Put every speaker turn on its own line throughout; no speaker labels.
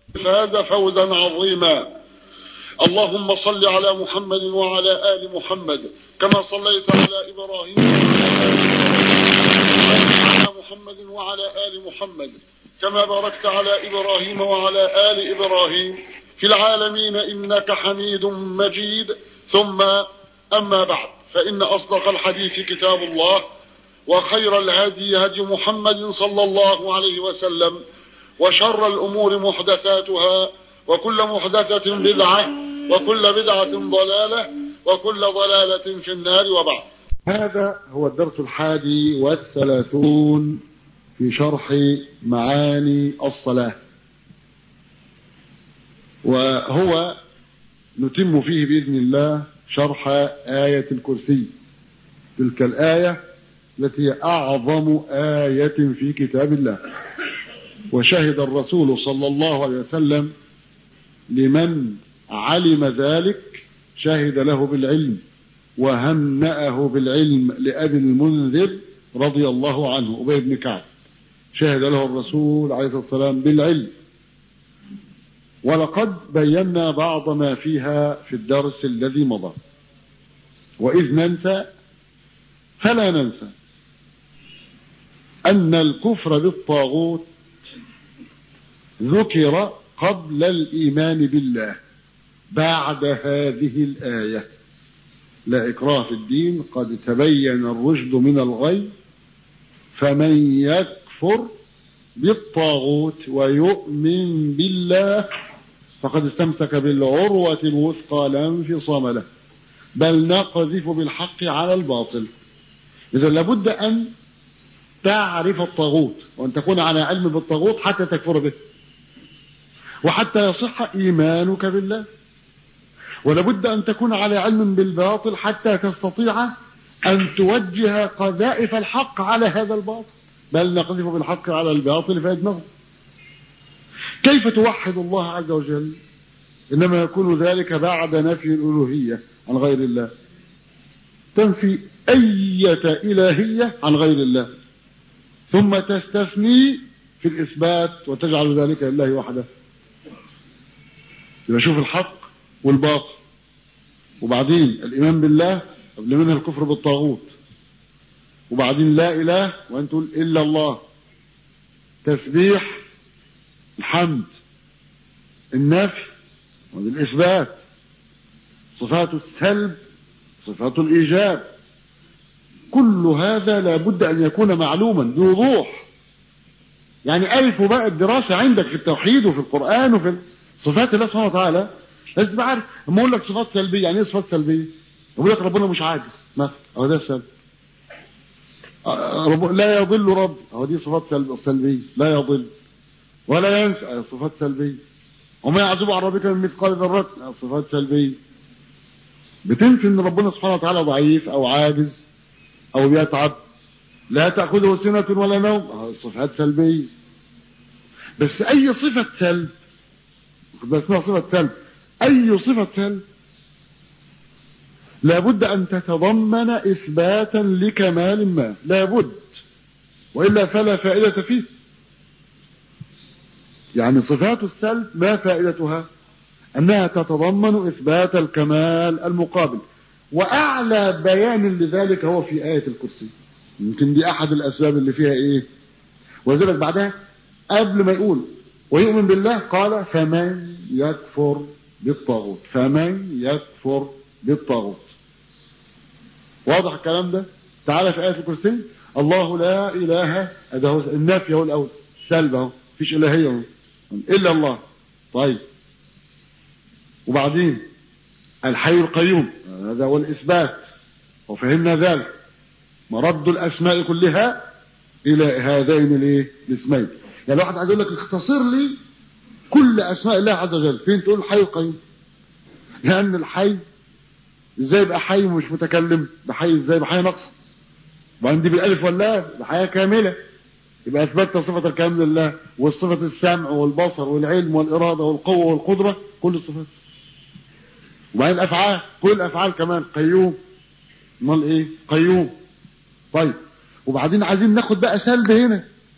فاز فوزا عظيما اللهم صل على محمد وعلى آل محمد كما صليت على إبراهيم على محمد وعلى آل محمد كما باركت على إبراهيم وعلى آل إبراهيم في العالمين إنك حميد مجيد ثم أما بعد فإن أصدق الحديث كتاب الله وخير الهدي هدي محمد صلى الله عليه وسلم وشر الأمور محدثاتها وكل محدثة بدعة وكل بدعة ضلالة وكل ضلالة في النار وبعد
هذا هو الدرس الحادي والثلاثون في شرح معاني الصلاة وهو نتم فيه بإذن الله شرح آية الكرسي تلك الآية التي هي أعظم آية في كتاب الله وشهد الرسول صلى الله عليه وسلم لمن علم ذلك شهد له بالعلم وهنأه بالعلم لأبي المنذر رضي الله عنه أبي بن كعب شهد له الرسول عليه الصلاة والسلام بالعلم ولقد بينا بعض ما فيها في الدرس الذي مضى وإذ ننسى فلا ننسى أن الكفر بالطاغوت ذكر قبل الإيمان بالله بعد هذه الآية لا إكراه في الدين قد تبين الرشد من الغي فمن يكفر بالطاغوت ويؤمن بالله فقد استمسك بالعروة الوثقى لا انفصام له بل نقذف بالحق على الباطل إذا لابد أن تعرف الطاغوت وأن تكون على علم بالطاغوت حتى تكفر به وحتى يصح إيمانك بالله ولابد أن تكون على علم بالباطل حتى تستطيع أن توجه قذائف الحق على هذا الباطل بل نقذف بالحق على الباطل فيدمغه كيف توحد الله عز وجل إنما يكون ذلك بعد نفي الألوهية عن غير الله تنفي أية إلهية عن غير الله ثم تستثني في الإثبات وتجعل ذلك لله وحده يبقى شوف الحق والباطل وبعدين الإيمان بالله قبل منها الكفر بالطاغوت وبعدين لا إله وأن تقول إلا الله تسبيح الحمد النفي والإثبات صفات السلب صفات الإيجاب كل هذا لابد أن يكون معلوما بوضوح يعني ألف بقى الدراسة عندك في التوحيد وفي القرآن وفي صفات الله سبحانه وتعالى لازم تبقى عارف لما اقول لك صفات سلبيه يعني ايه صفات سلبيه؟ اقول لك ربنا مش عاجز مثلا اهو ده السلب رب... لا يضل رب اهو دي صفات سلب... سلبيه لا يضل ولا ينسى صفات سلبيه وما يعزب عن ربك من مثقال ذره صفات سلبيه بتنفي ان ربنا سبحانه وتعالى ضعيف او عاجز او بيتعب لا تاخذه سنه ولا نوم صفات سلبيه بس اي صفه سلب ده اسمها صفة سلب أي صفة سلب لابد أن تتضمن إثباتا لكمال ما لابد وإلا فلا فائدة فيه يعني صفات السلب ما فائدتها أنها تتضمن إثبات الكمال المقابل وأعلى بيان لذلك هو في آية الكرسي يمكن دي أحد الأسباب اللي فيها إيه وذلك بعدها قبل ما يقول ويؤمن بالله قال فمن يكفر بالطاغوت فمن يكفر بالطاغوت واضح الكلام ده تعالى في آية الكرسي الله لا إله ده هو النافي هو الأول سلب اهو مفيش إلهية اهو إلا الله طيب وبعدين الحي القيوم هذا هو الإثبات وفهمنا ذلك مرد الأسماء كلها إلى هذين الايه الاسمين يعني واحد عايز يقول لك اختصر لي كل اسماء الله عز وجل فين تقول الحي القيوم لان الحي ازاي يبقى حي ومش متكلم ده حي ازاي يبقى حي نقص وبعدين دي بالالف واللام ده حياه كامله يبقى اثبتت صفه الكلام لله والصفه السمع والبصر والعلم والاراده والقوه والقدره كل الصفات وبعدين الافعال كل الافعال كمان قيوم امال ايه قيوم طيب وبعدين عايزين ناخد بقى سلب هنا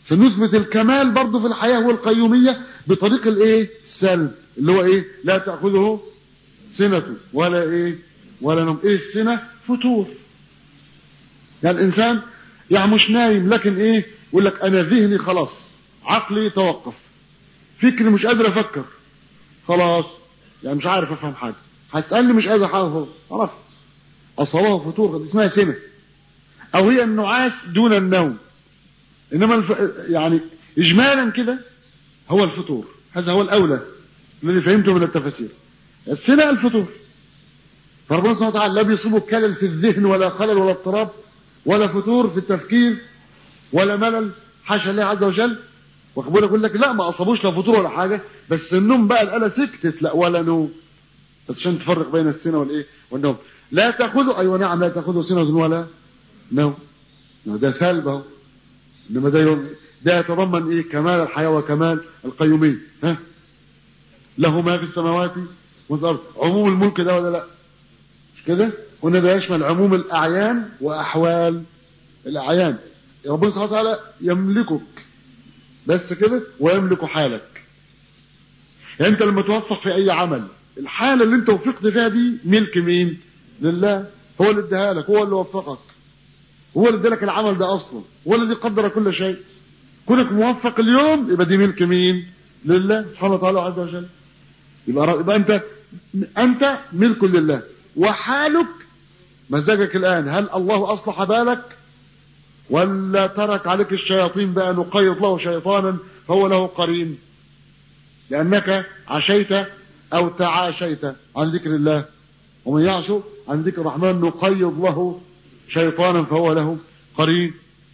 فنثبت الكمال برضه في الحياة والقيومية بطريق الايه السلب اللي هو ايه لا تأخذه سنة ولا ايه ولا نوم ايه السنة فتور يعني الانسان يعني مش نايم لكن ايه يقول لك انا ذهني خلاص عقلي توقف فكري مش قادر افكر خلاص يعني مش عارف افهم حاجه هتسالني مش قادر احافظ خلاص اصابه فتور دي اسمها سنه او هي النعاس دون النوم انما الف... يعني اجمالا كده هو الفطور هذا هو الاولى الذي فهمته من التفاسير السنه الفطور فربنا سبحانه وتعالى لا بيصيبه كلل في الذهن ولا خلل ولا اضطراب ولا فتور في التفكير ولا ملل حاشا الله عز وجل واخد يقول لك لا ما اصابوش لا فطور ولا حاجه بس النوم بقى الاله سكتت لا ولا نوم بس عشان تفرق بين السنه والايه والنوم لا تاخذه ايوه نعم لا تاخذه سنه ولا نوم ده سلب اهو انما ده يوم ده يتضمن ايه كمال الحياه وكمال القيوميه ها له ما في السماوات والارض عموم الملك ده ولا لا مش كده قلنا ده يشمل عموم الاعيان واحوال الاعيان ربنا سبحانه وتعالى يملكك بس كده ويملك حالك يعني انت لما توفق في اي عمل الحاله اللي انت وفقت فيها دي ملك مين لله هو اللي اداها لك هو اللي وفقك هو اللي ادالك العمل ده اصلا هو الذي قدر كل شيء كونك موفق اليوم يبقى دي ملك مين لله سبحانه وتعالى عز وجل يبقى يبقى انت انت ملك لله وحالك مزاجك الان هل الله اصلح بالك ولا ترك عليك الشياطين بقى نقيض له شيطانا فهو له قرين لانك عشيت او تعاشيت عن ذكر الله ومن يعش عن ذكر الرحمن نقيض له شيطانا فهو له قرين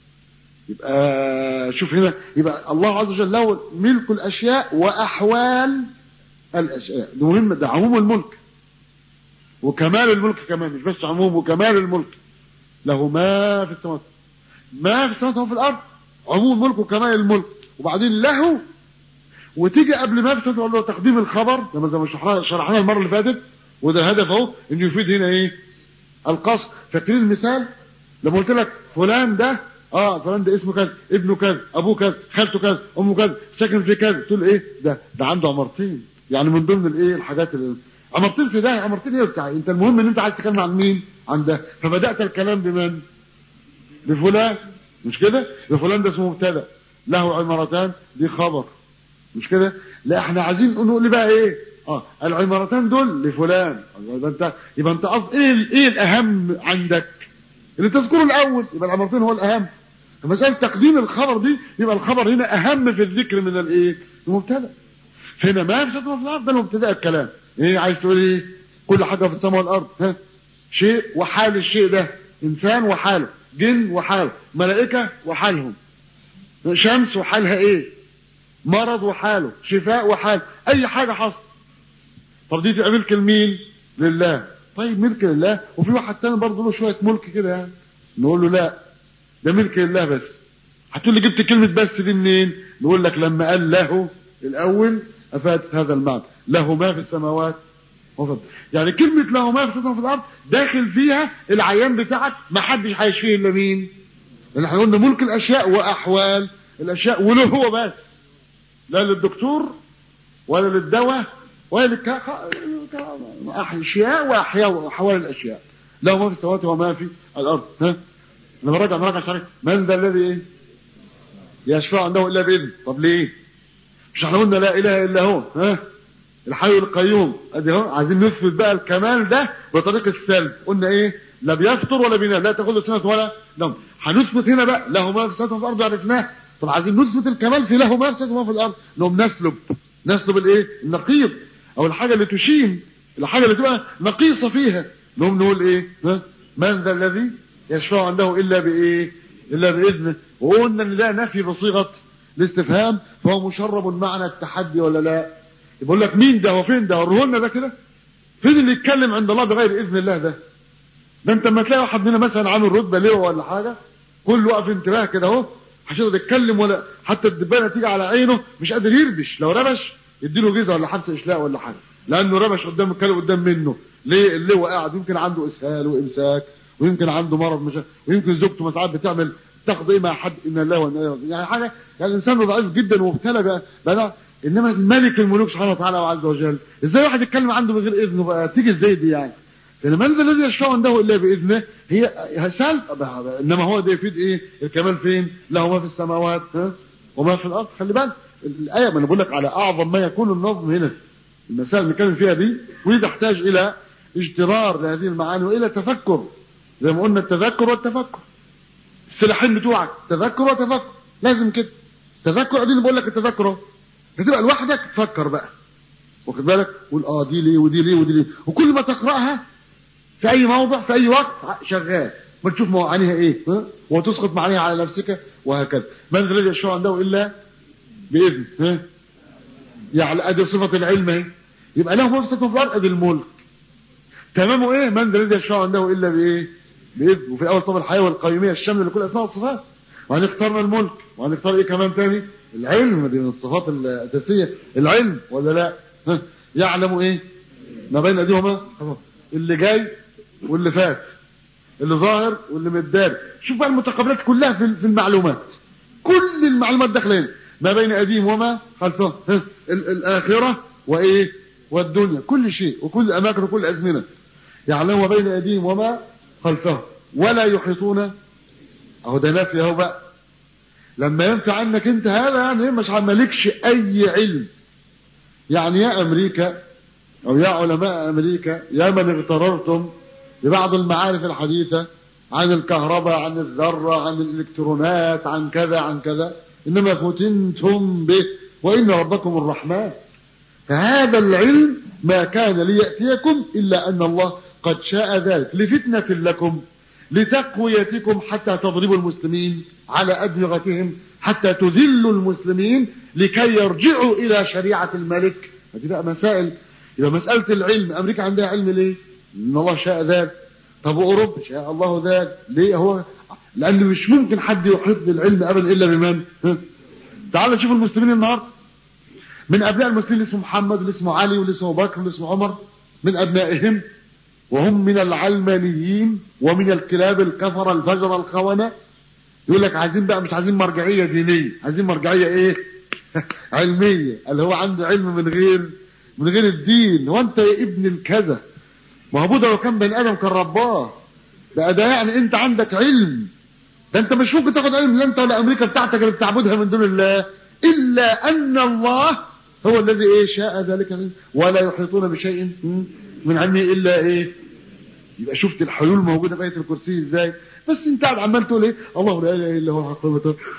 يبقى شوف هنا يبقى الله عز وجل له ملك الاشياء واحوال الاشياء ده مهم ده عموم الملك وكمال الملك كمان مش بس عموم وكمال الملك له ما في السماوات ما في السماوات وفي الارض عموم الملك وكمال الملك وبعدين له وتيجي قبل ما في السماوات والارض تقديم الخبر لما زي ما شرحناه المره اللي فاتت وده هدف اهو انه يفيد هنا ايه القصر فاكرين المثال لما قلت لك فلان ده اه فلان ده اسمه كذا ابنه كذا ابوه كذا خالته كذا امه كذا ساكن في كذا تقول ايه ده ده عنده عمارتين يعني من ضمن الايه الحاجات اللي عمارتين في ده عمارتين ايه بتاع انت المهم ان انت عايز تتكلم عن مين عن ده فبدات الكلام بمن بفلان مش كده بفلان ده اسمه مبتدا له عمارتان دي خبر مش كده لا احنا عايزين نقول بقى ايه اه العمارتان دول لفلان يبقى انت يبقى انت قصد ايه ايه الاهم عندك اللي تذكره الاول يبقى العمارتين هو الاهم فمساله تقديم الخبر دي يبقى الخبر هنا اهم في الذكر من الايه المبتدا هنا ما في في الارض ده مبتدا الكلام ايه عايز تقول ايه كل حاجه في السماء والارض ها شيء وحال الشيء ده انسان وحاله جن وحاله ملائكه وحالهم شمس وحالها ايه مرض وحاله شفاء وحال اي حاجه حصل طب دي تبقى ملك لمين لله طيب ملك لله وفي واحد تاني برضه له شويه ملك كده يعني نقول له لا ده ملك لله بس هتقول لي جبت كلمه بس دي منين نقول لك لما قال له الاول افادت هذا المعنى له ما في السماوات وفضل. يعني كلمة له ما في السماوات وفي الأرض داخل فيها العيان بتاعك ما حدش هيشفيه إلا مين؟ لأن احنا قلنا ملك الأشياء وأحوال الأشياء وله هو بس لا للدكتور ولا للدواء ولا للك أشياء وأحياء وأحوال الأشياء له ما في السماوات وما في الأرض ها؟ لما راجع مراجع شرعي من ذا الذي إيه؟ يشفع عنده إلا بإذن طب ليه؟ مش احنا قلنا لا اله الا هو ها الحي القيوم ادي اهو عايزين نثبت بقى الكمال ده بطريقه السلب قلنا ايه لا بيفطر ولا بينام لا تاخذ سنه ولا نوم هنثبت هنا بقى له ما في السماوات وفي الارض عرفناه طب عايزين نثبت الكمال في له ما في السماوات وما في الارض نقوم نسلب نسلب الايه النقيض او الحاجه اللي تشين الحاجه اللي تبقى نقيصه فيها نقوم نقول ايه ها من ذا الذي يشفع عنده الا بايه الا باذنه وقلنا ان ده نفي بصيغه الاستفهام فهو مشرب معنى التحدي ولا لا يقول لك مين ده وفين ده وريه لنا ده كده فين اللي يتكلم عند الله بغير اذن الله ده ده انت لما تلاقي واحد مننا مثلا عنه الرتبه ليه ولا حاجه كل وقف انتباه كده اهو مش قادر يتكلم ولا حتى الدبانه تيجي على عينه مش قادر يردش لو ربش يديله جزء ولا حبس اشلاء ولا حاجه لانه ربش قدام الكلب قدام منه ليه اللي هو قاعد يمكن عنده اسهال وامساك ويمكن عنده مرض مش ويمكن زوجته ساعات بتعمل تاخد ايه مع حد ان الله وان الله يعني حاجه يعني الانسان ضعيف جدا ومبتلى بقى, بقى انما ملك الملوك سبحانه وتعالى وعز وجل ازاي واحد يتكلم عنده بغير اذنه بقى تيجي ازاي دي يعني لان من ذا الذي يشفع عنده الا باذنه هي سال انما هو ده يفيد ايه الكمال فين له ما في السماوات ها وما في الارض خلي بالك الايه ما انا بقول لك على اعظم ما يكون النظم هنا المسائل اللي بنتكلم فيها دي ودي تحتاج الى اجترار لهذه المعاني والى تفكر زي ما قلنا التذكر والتفكر السلاحين بتوعك تذكر وتفكر لازم كده تذكر اديني بقول لك التذكر اهو بتبقى لوحدك تفكر بقى واخد بالك قول اه دي ليه ودي ليه ودي ليه وكل ما تقراها في اي موضع في اي وقت شغال ما تشوف معانيها ايه ها وتسقط معانيها على نفسك وهكذا من الذي يشفع عنده الا باذن ها يعني ادي صفه العلم اهي يبقى له فرصه في الارض ادي الملك تمامه ايه من الذي يشفع عنده الا بايه باذن وفي الاول طب الحياه والقيوميه الشامله لكل اسماء الصفات وهنختارنا الملك وهنختار ايه كمان تاني العلم دي من الصفات الاساسيه العلم ولا لا ها يعلم ايه ما بين ايديهما اللي جاي واللي فات اللي ظاهر واللي متداري شوف بقى المتقابلات كلها في المعلومات كل المعلومات داخله هنا ما بين ايديهم وما خلفهم الاخره وايه والدنيا كل شيء وكل اماكن وكل ازمنه يعلم ما بين ايديهم وما خلفهم ولا يحيطون اهو ده نفي اهو بقى لما ينفي عنك انت هذا يعني مش مالكش اي علم يعني يا امريكا او يا علماء امريكا يا من اغتررتم ببعض المعارف الحديثه عن الكهرباء عن الذره عن الالكترونات عن كذا عن كذا انما فتنتم به وان ربكم الرحمن فهذا العلم ما كان لياتيكم الا ان الله قد شاء ذلك لفتنه لكم لتقويتكم حتى تضربوا المسلمين على ادمغتهم حتى تذلوا المسلمين لكي يرجعوا الى شريعه الملك هذه بقى مسائل يبقى مساله العلم امريكا عندها علم ليه؟ ان الله شاء ذلك طب واوروبا شاء الله ذلك ليه هو لانه مش ممكن حد يحيط بالعلم ابدا الا بمن؟ تعال نشوف المسلمين النهارده من ابناء المسلمين اللي اسمه محمد واللي اسمه علي واللي اسمه بكر واللي اسمه عمر من ابنائهم وهم من العلمانيين ومن الكلاب الكفر الفجر الخونة يقول لك عايزين بقى مش عايزين مرجعية دينية عايزين مرجعية ايه علمية اللي هو عنده علم من غير من غير الدين وانت يا ابن الكذا ما هو بوده لو كان بني ادم كان رباه بقى ده يعني انت عندك علم ده انت مش ممكن تاخد علم لا انت ولا امريكا بتاعتك اللي بتعبدها من دون الله الا ان الله هو الذي ايه شاء ذلك ولا يحيطون بشيء من علمه الا ايه يبقى شفت الحلول موجوده في ايه الكرسي ازاي بس انت قاعد عمال تقول ايه الله لا اله الا هو الحق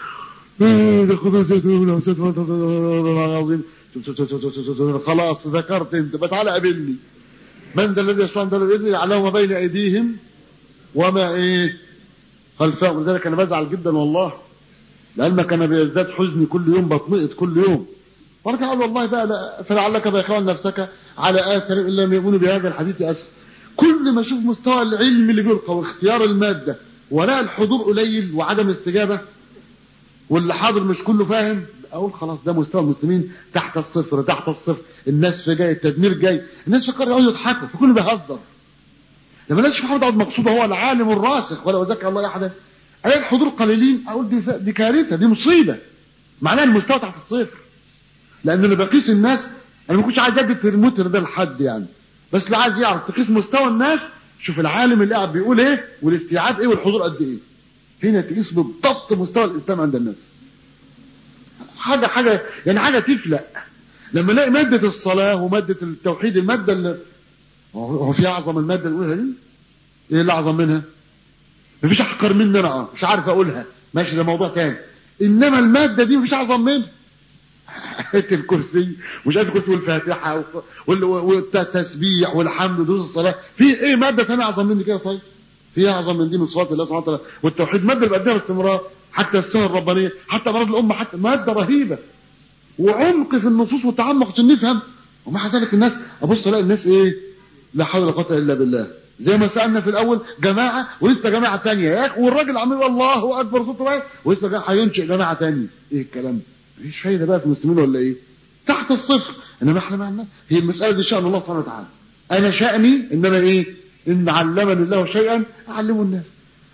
خلاص ذكرت انت تعالى قابلني من ذا الذي يشفع عنده باذنه يعلم ما بين ايديهم وما ايه خلفهم لذلك انا بزعل جدا والله لعلمك انا بيزداد حزني كل يوم بطمئت كل يوم وارجع اقول والله بقى لا فلعلك باخوان نفسك على اثر ان لم يؤمنوا بهذا الحديث اسف كل ما اشوف مستوى العلم اللي بيلقى واختيار الماده ولا الحضور قليل وعدم استجابه واللي حاضر مش كله فاهم اقول خلاص ده مستوى المسلمين تحت الصفر تحت الصفر الناس في جاي التدمير جاي الناس في القريه يقعدوا يضحكوا فكله بيهزر لما لا محمد عبد مقصود هو العالم الراسخ ولا ذكر الله احدا الاقي الحضور قليلين اقول دي دي كارثه دي مصيبه معناها المستوى تحت الصفر لان اللي بقيس الناس انا ما كنتش عايز ادي الترمومتر ده لحد يعني بس اللي عايز يعرف تقيس مستوى الناس شوف العالم اللي قاعد بيقول ايه والاستيعاب ايه والحضور قد ايه هنا تقيس بالضبط مستوى الاسلام عند الناس حاجه حاجه يعني حاجه تفلق لما الاقي ماده الصلاه وماده التوحيد الماده اللي هو في اعظم الماده الاولى دي ايه اللي اعظم منها مفيش احقر مني انا اه مش عارف اقولها ماشي ده موضوع تاني انما الماده دي مفيش اعظم منها آية الكرسي مش آية الكرسي والفاتحة والتسبيح والحمد دروس الصلاة في ايه مادة ثانية أعظم من كده طيب؟ في أعظم من دي من صفات الله سبحانه وتعالى والتوحيد مادة اللي بقدمها باستمرار حتى السنة الربانية حتى أمراض الأمة حتى مادة رهيبة وعمق في النصوص والتعمق عشان نفهم ومع ذلك الناس أبص ألاقي الناس إيه؟ لا حول ولا قوة إلا بالله زي ما سألنا في الأول جماعة ولسه جماعة تانية يا أخي والراجل عمال الله أكبر صوته واحد ولسه هينشئ جماعة تانية إيه الكلام ده؟ مفيش فايدة بقى في المسلمين ولا ايه تحت الصفر انما احنا معنا هي المسألة دي شأن الله سبحانه وتعالى انا شأني ان انا ايه ان علمني الله شيئا اعلمه الناس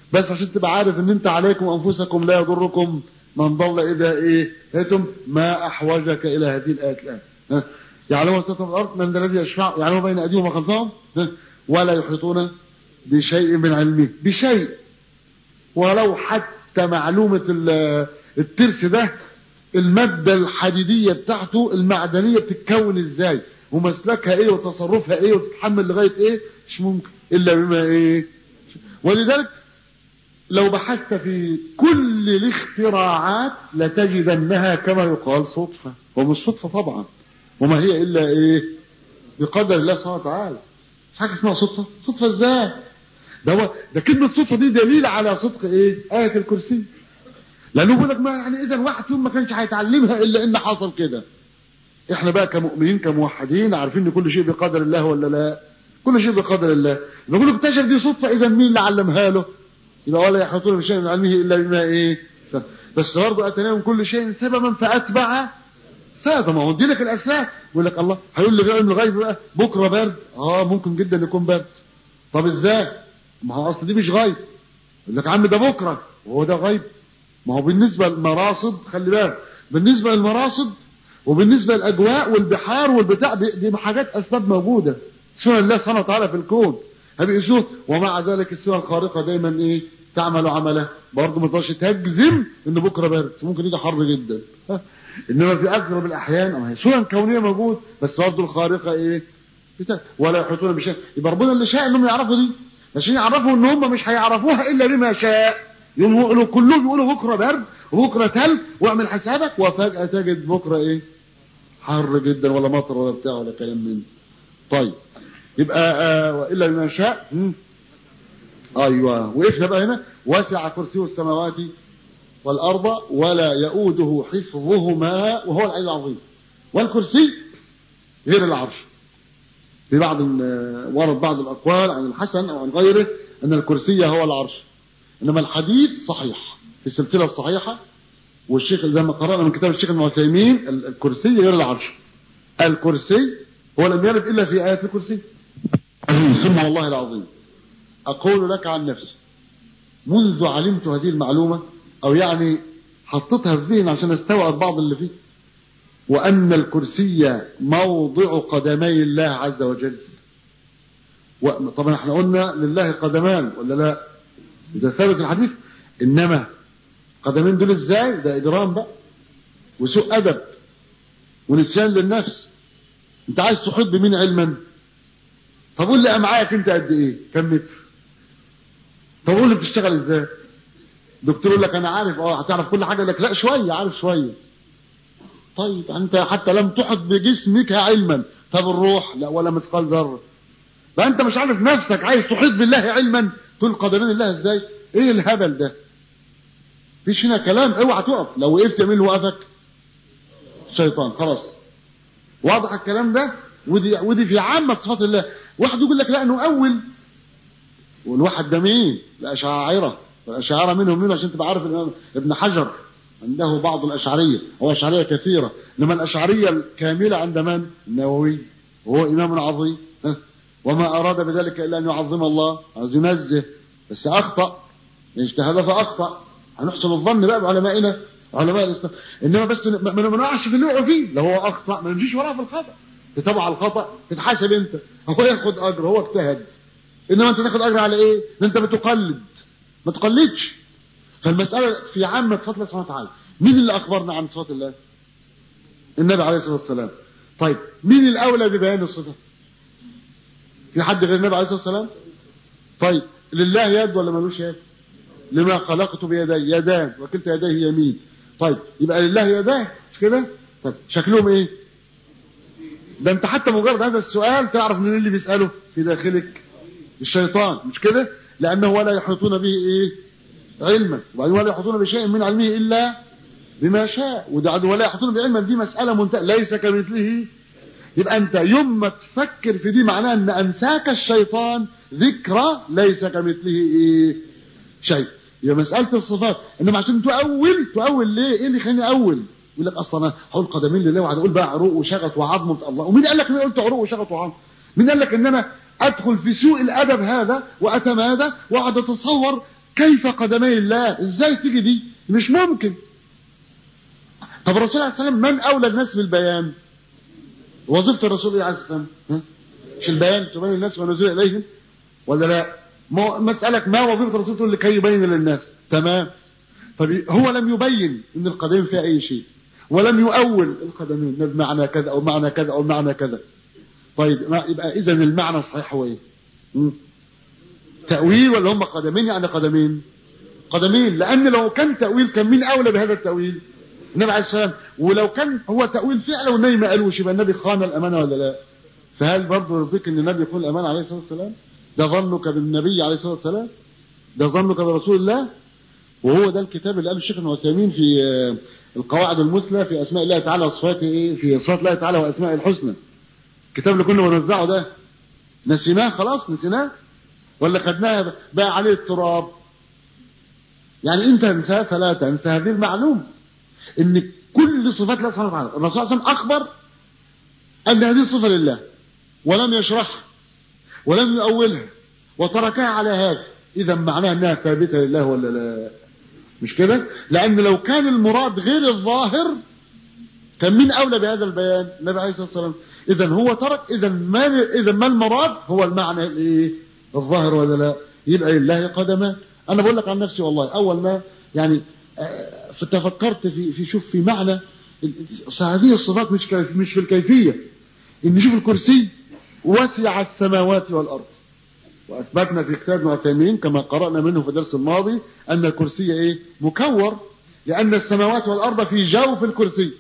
بس عشان تبقى عارف ان انت عليكم انفسكم لا يضركم من ضل اذا ايه هتم ما احوجك الى هذه الايات الان ها؟ يعلمون سطح الارض من ذا الذي يشفع يعلمون بين ايديهم وخلفهم ها؟ ولا يحيطون بشيء من علمه بشيء ولو حتى معلومة ال- الترس ده المادة الحديدية بتاعته المعدنية بتتكون ازاي ومسلكها ايه وتصرفها ايه وتتحمل لغاية ايه مش ممكن الا بما ايه ولذلك لو بحثت في كل الاختراعات لتجدنها كما يقال صدفة ومش صدفة طبعا وما هي الا ايه بقدر الله سبحانه وتعالى مش حاجة اسمها صدفة صدفة ازاي ده هو ده كلمة صدفة دي دليل على صدق ايه آية الكرسي لانه بيقول لك ما يعني اذا واحد فيهم ما كانش هيتعلمها الا ان حصل كده احنا بقى كمؤمنين كموحدين عارفين ان كل شيء بقدر الله ولا لا كل شيء بقدر الله بيقول له اكتشف دي صدفة اذا مين اللي علمها له يبقى ولا يحيطون بشيء من علمه الا بما ايه بس برضه اتناهم كل شيء سببا فاتبع سببا ما هو دي لك الاسباب يقول لك الله هيقول لي علم الغيب بقى بكره برد اه ممكن جدا يكون برد طب ازاي ما هو اصل دي مش غيب يقول لك يا عم ده بكره وهو ده غيب ما هو بالنسبه للمراصد خلي بالك بالنسبه للمراصد وبالنسبه للاجواء والبحار والبتاع دي, دي حاجات اسباب موجوده سنن الله سبحانه وتعالى في الكون هبقى ومع ذلك السنن الخارقه دايما ايه تعمل عمله برضه ما تقدرش تجزم ان بكره برد ممكن يجي حر جدا ها؟ انما في اغلب الاحيان أما هي سنن كونيه موجود بس برضه الخارقه ايه بتاع. ولا يحيطون بشيء يبقى ربنا اللي شاء انهم يعرفوا دي عشان يعرفوا ان هم مش هيعرفوها الا بما شاء يقوموا يقولوا كلهم يقولوا بكره برد وبكره تلج واعمل حسابك وفجاه تجد بكره ايه حر جدا ولا مطر ولا بتاع ولا كلام من ده. طيب يبقى آه والا بما شاء مم. ايوه وقفنا بقى هنا وسع كرسيه السماوات والارض ولا يؤوده حفظهما وهو العلي العظيم والكرسي غير العرش في بعض ال- ورد بعض الاقوال عن الحسن او عن غيره ان الكرسي هو العرش انما الحديث صحيح في السلسله الصحيحه والشيخ زي ما قرانا من كتاب الشيخ ابن عثيمين ال- الكرسي غير العرش الكرسي هو لم يرد الا في ايات الكرسي عظيم ثم والله العظيم اقول لك عن نفسي منذ علمت هذه المعلومه او يعني حطيتها في ذهني عشان استوعب بعض اللي فيه وان الكرسي موضع قدمي الله عز وجل و- طبعا احنا قلنا لله قدمان ولا لا ده ثابت في الحديث انما قدمين دول ازاي ده اجرام بقى وسوء ادب ونسيان للنفس انت عايز تحيط بمين علما طب قول لي امعائك انت قد ايه كم متر طب قول لي بتشتغل ازاي دكتور يقول لك انا عارف اه هتعرف كل حاجه يقول لك لا شويه عارف شويه طيب انت حتى لم تحط بجسمك علما طب الروح لا ولا مثقال ذره فانت مش عارف نفسك عايز تحيط بالله علما تقول قدمين الله ازاي ايه الهبل ده فيش هنا كلام اوعى تقف لو وقفت مين اللي وقفك الشيطان خلاص واضح الكلام ده ودي ودي في عامة صفات الله واحد يقول لك لا نؤول والواحد ده مين الأشاعرة الأشاعرة منهم مين عشان تبقى عارف الإمام ابن حجر عنده بعض الأشعرية هو أشعرية كثيرة إنما الأشعرية الكاملة عند من النووي وهو إمام عظيم ها؟ وما أراد بذلك إلا أن يعظم الله عايز ينزه بس أخطأ اجتهد فأخطأ هنحسن الظن بقى بعلمائنا علماء الإسلام إنما بس ما ما نقعش في اللي وقعوا فيه لو هو أخطأ ما نمشيش وراه في الخطأ تتابع الخطأ تتحاسب أنت هو ياخد أجر هو اجتهد إنما أنت تاخد أجر على إيه؟ إن أنت بتقلد ما تقلدش فالمسألة في عامة صفات الله سبحانه وتعالى مين اللي أخبرنا عن صفات الله؟ النبي عليه الصلاة والسلام طيب مين الأولى ببيان الصفة؟ في حد غير النبي عليه الصلاة والسلام؟ طيب لله يد ولا ملوش يد؟ لما خلقت بيدي يدان وكلتا يديه يمين طيب يبقى لله يدان مش كده؟ طيب شكلهم ايه؟ ده انت حتى مجرد هذا السؤال تعرف من اللي بيسأله في داخلك الشيطان مش كده؟ لأنه ولا يحيطون به ايه؟ علما وبعدين ولا يحيطون بشيء من علمه إلا بما شاء وده ولا يحيطون بعلما دي مسألة منتهى ليس كمثله يبقى أنت يوم ما تفكر في دي معناه أن أنساك الشيطان ذكرى ليس كمثله إيه؟ شيء يبقى مسألة الصفات إنما عشان تؤول تؤول ليه؟ إيه اللي يخليني أول؟ يقول لك أصلا أنا هقول قدمين لله وقعد أقول بقى عروق وشغط وعظم الله ومين قال لك إن أنا قلت عروق وشغط وعظم؟ مين قال لك إن أنا أدخل في سوء الأدب هذا وأتمادى وأقعد أتصور كيف قدمي الله ازاي تيجي دي مش ممكن طب الرسول عليه السلام من اولى الناس بالبيان وظيفه الرسول ايه عليه السلام ها؟ مش البيان تبين الناس ونزول اليهم ولا لا ما مسالك ما وظيفه الرسول تقول لكي يبين للناس تمام طب هو لم يبين ان القدمين فيها اي شيء ولم يؤول القدمين بمعنى كذا او معنى كذا او معنى كذا طيب ما يبقى اذا المعنى الصحيح هو ايه م? تاويل ولا هم قدمين يعني قدمين قدمين لان لو كان تاويل كان مين اولى بهذا التاويل النبي عليه السلام ولو كان هو تاويل فعلا والنبي ما قالوش يبقى النبي خان الامانه ولا لا فهل برضه يرضيك ان النبي يكون الامانه عليه الصلاه والسلام ده ظنك بالنبي عليه الصلاه والسلام ده ظنك برسول الله وهو ده الكتاب اللي قاله الشيخ ابن عثيمين في القواعد المثلى في اسماء الله تعالى وصفاته ايه في صفات الله تعالى واسماء الحسنى الكتاب اللي كنا بنوزعه ده نسيناه خلاص نسيناه ولا خدناه بقى عليه التراب يعني انت تنساه فلا تنسى هذه المعلومه ان كل صفات الله سبحانه وتعالى الرسول صلى الله عليه وسلم اخبر ان هذه صفه لله ولم يشرحها ولم يؤولها وتركها على هذا اذا معناها انها ثابته لله ولا لا مش كده لان لو كان المراد غير الظاهر كان مين اولى بهذا البيان النبي عليه الصلاه والسلام اذا هو ترك اذا ما اذا ما المراد هو المعنى الايه الظاهر ولا لا يبقى لله قدمان انا بقول لك عن نفسي والله اول ما يعني تفكرت في في شوف في معنى هذه الصفات مش مش في الكيفيه ان نشوف الكرسي وسع السماوات والارض واثبتنا في كتاب ابن عثيمين كما قرانا منه في الدرس الماضي ان الكرسي ايه مكور لان السماوات والارض في جوف الكرسي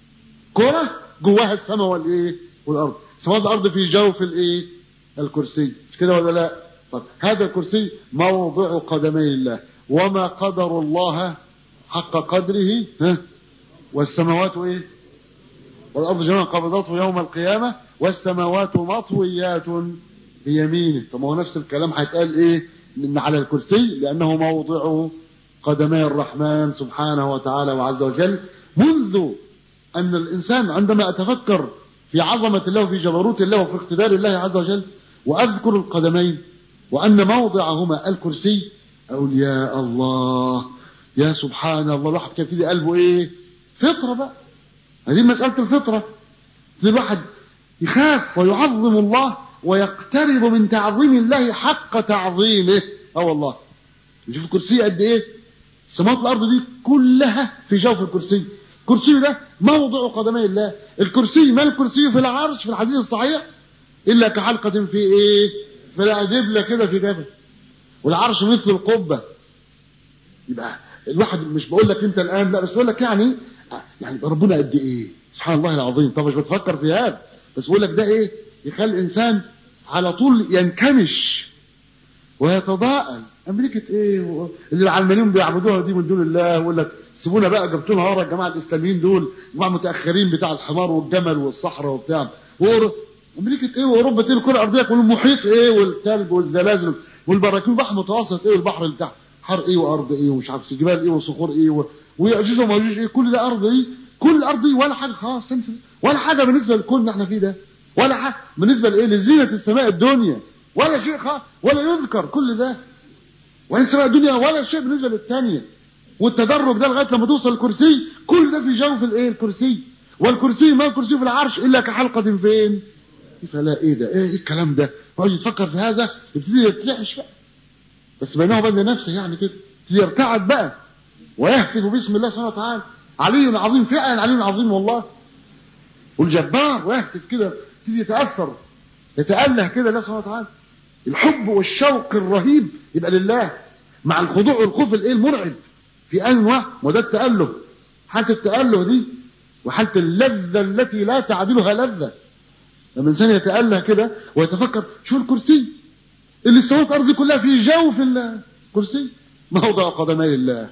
كره جواها السماء والايه والارض السماوات والارض في جوف الايه الكرسي مش كده ولا لا طب هذا الكرسي موضع قدمي الله وما قدر الله حق قدره ها والسماوات ايه والارض جميعا قبضته يوم القيامه والسماوات مطويات بيمينه طب ما هو نفس الكلام هيتقال ايه من على الكرسي لانه موضع قدمي الرحمن سبحانه وتعالى وعز وجل منذ ان الانسان عندما اتفكر في عظمه الله وفي جبروت الله وفي اقتدار الله عز وجل واذكر القدمين وان موضعهما الكرسي اقول يا الله يا سبحان الله الواحد كان يبتدي قلبه ايه فطره بقى هذه مساله الفطره الواحد يخاف ويعظم الله ويقترب من تعظيم الله حق تعظيمه اه والله نشوف الكرسي قد ايه سماوات الارض دي كلها في جوف الكرسي الكرسي ده موضع قدمي الله الكرسي ما الكرسي في العرش في الحديث الصحيح الا كحلقه في ايه في دبله كده في جبل والعرش مثل القبه يبقى الواحد مش بقول لك انت الان لا بس بقول لك يعني يعني ربنا قد ايه سبحان الله العظيم طب مش بتفكر في هذا بس بقول لك ده ايه يخلي الانسان على طول ينكمش ويتضاءل امريكا ايه اللي العلمانيين بيعبدوها دي من دون الله ويقول لك سيبونا بقى جبتوا لنا ورا الجماعه الاسلاميين دول جماعه متاخرين بتاع الحمار والجمل والصحراء وبتاع امريكا ايه واوروبا ايه الكره الارضيه والمحيط ايه والثلج والزلازل والبراكين البحر المتوسط ايه والبحر اللي تحت حر ايه وارض ايه ومش عارف جبال ايه وصخور ايه و... ويأجوج وماجوج ايه كل ده ارض ايه كل الارض دي ولا حاجه خلاص تنسى ولا حاجه بالنسبه للكون اللي احنا فيه ده ولا حاجه بالنسبه لايه لزينه السماء الدنيا ولا شيء خالص ولا يذكر كل ده وان سماء الدنيا ولا شيء بالنسبه للثانيه والتدرج ده لغايه لما توصل الكرسي كل ده في جوف الايه الكرسي والكرسي ما الكرسي في العرش الا كحلقه فين فلا ايه ده ايه الكلام ده يقعد يفكر في هذا يبتدي يتلحش بقى بس بينه وبين نفسه يعني كده يرتعد بقى ويهتف باسم الله سبحانه وتعالى علي عظيم فعلا علي عظيم والله والجبار ويهتف كده يبتدي يتاثر يتاله كده الله سبحانه وتعالى الحب والشوق الرهيب يبقى لله مع الخضوع والخوف الايه المرعب في انواع وده التاله حاله التاله دي وحاله اللذه التي لا تعدلها لذه لما الانسان يتاله كده ويتفكر شو الكرسي اللي السماوات الارض كلها في جوف الكرسي موضع قدمي الله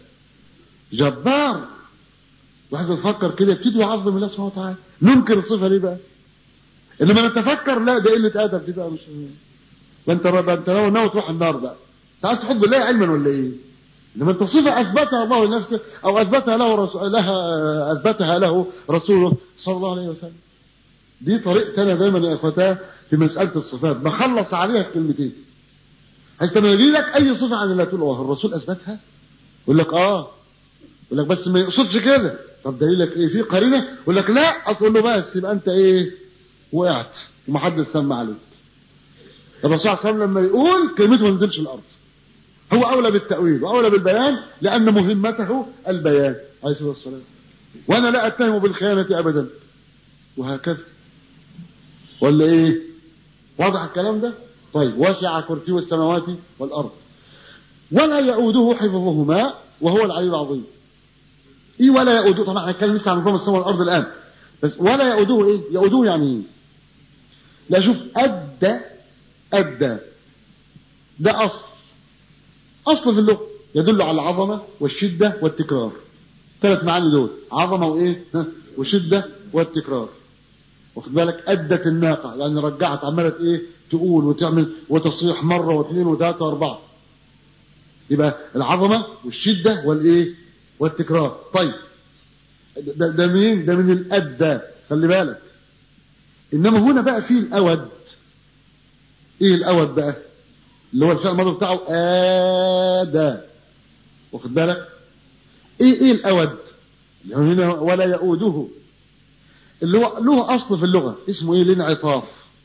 جبار واحد يفكر كده يبتدي يعظم الله سبحانه وتعالى ننكر الصفه دي بقى انما نتفكر لا ده قله ادب دي بقى مش ده انت ده انت ناوي ناوي تروح النار بقى انت عايز تحب الله علما ولا ايه؟ انما انت صفه اثبتها الله لنفسه او اثبتها له رسول لها اثبتها له رسوله صلى الله عليه وسلم دي طريقتي انا دايما يا اخواتاه في مساله الصفات بخلص عليها في كلمتين حتى لما يجي لك اي صفه عن الله تقول اه الرسول اثبتها يقول لك اه يقول لك بس ما يقصدش كده طب دليلك ايه في قرينه يقول لك لا اصل له بس يبقى انت ايه وقعت ومحدش سمع عليك الرسول صلى الله عليه وسلم لما يقول كلمته ما تنزلش الارض هو اولى بالتاويل واولى بالبيان لان مهمته البيان عليه الصلاه والسلام وانا لا اتهم بالخيانه ابدا وهكذا ولا ايه واضح الكلام ده طيب وسع كرسيه السماوات والارض ولا يؤوده حفظهما وهو العلي العظيم ايه ولا يؤوده طبعا احنا هنتكلم لسه عن نظام السماء والارض الان بس ولا يؤوده ايه يؤوده يعني ايه لا شوف ادى ادى ده اصل اصل في اللغه يدل على العظمه والشده والتكرار ثلاث معاني دول عظمه وايه ها وشده والتكرار واخد بالك ادت الناقه يعني رجعت عماله ايه تقول وتعمل وتصيح مره واثنين وثلاثه واربعه يبقى العظمه والشده والايه والتكرار طيب ده, ده مين ده من الادى خلي بالك انما هنا بقى فيه الاود ايه الاود بقى اللي هو الفعل الماضي بتاعه ادى واخد بالك ايه ايه الاود يعني هنا ولا يؤوده اللي هو له اصل في اللغه اسمه ايه الانعطاف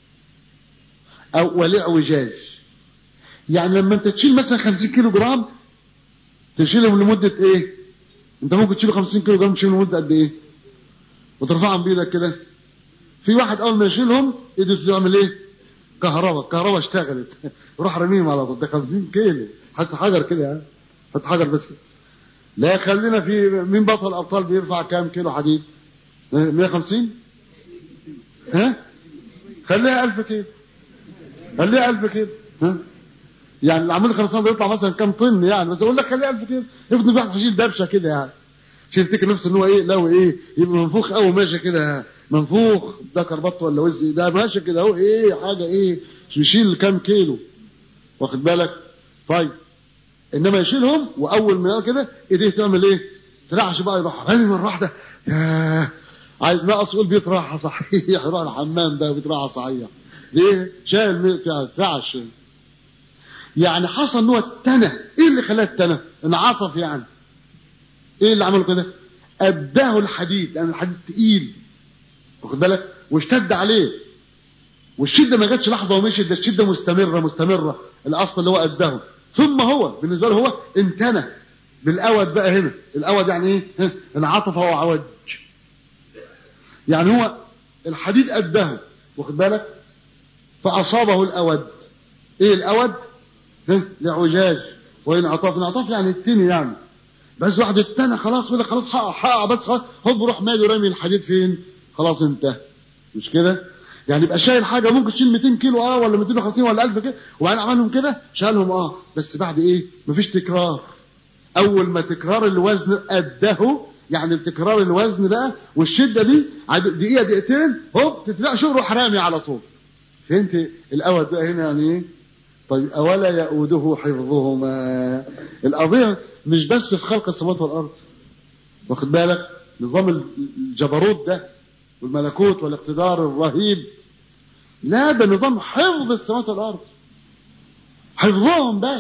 او والاعوجاج يعني لما انت تشيل مثلا 50 كيلو جرام تشيلهم لمده ايه انت ممكن تشيل 50 كيلو جرام تشيلهم لمده قد ايه وترفعهم بايدك كده في واحد اول ما يشيلهم ايده تعمل ايه كهرباء الكهرباء اشتغلت روح رميهم على طول ده 50 كيلو حتى حجر كده يعني حتى حجر بس لا خلينا في مين بطل الابطال بيرفع كام كيلو حديد 150 ها خليها 1000 كيلو خليها 1000 كيلو ها يعني العمود الخرسانه بيطلع مثلا كام طن يعني بس اقول لك خليها 1000 كيلو افرض واحد هيشيل دبشه كده يعني مش يفتكر نفسه ان هو ايه لو ايه يبقى منفوخ قوي ماشي كده منفوخ ده كربط ولا وز ده ماشي كده اهو ايه حاجه ايه يشيل كام كيلو واخد بالك طيب انما يشيلهم واول ما كده ايديه تعمل ايه ترعش بقى يروح رامي مره واحده ياه عايز ناقص يقول بيت راحه صحيح يروح الحمام ده بيت راحه صحيح ليه شايل فعش يعني حصل ان هو اتنى ايه اللي خلاه اتنى انعطف يعني ايه اللي عمله كده اداه الحديد لان الحديد تقيل واخد بالك واشتد عليه والشده ما جاتش لحظه ومشيت ده الشده مستمره مستمره الاصل اللي هو اداه ثم هو بالنسبه له هو امتنى بالاود بقى هنا الاود يعني ايه انعطف وعوج يعني هو الحديد اداه واخد بالك فاصابه الاود ايه الاود لعجاج وانعطاف انعطاف يعني التني يعني بس واحد التاني خلاص يقول لك خلاص حقق حقق بس خلاص هوب روح مالي رامي الحديد فين خلاص انتهى مش كده يعني يبقى شايل حاجه ممكن تشيل 200 كيلو اه ولا 250 ولا 1000 كده وبعدين عملهم كده شالهم اه بس بعد ايه مفيش تكرار اول ما تكرار الوزن اداه يعني تكرار الوزن بقى والشده دي دقيقه دقيقتين هوب تتلاقي شغله حرامي على طول فهمت الاول بقى هنا يعني ايه طيب اولا يؤوده حفظهما القضيه مش بس في خلق السماوات والارض واخد بالك نظام الجبروت ده والملكوت والاقتدار الرهيب لا ده نظام حفظ السماوات والارض حفظهم بس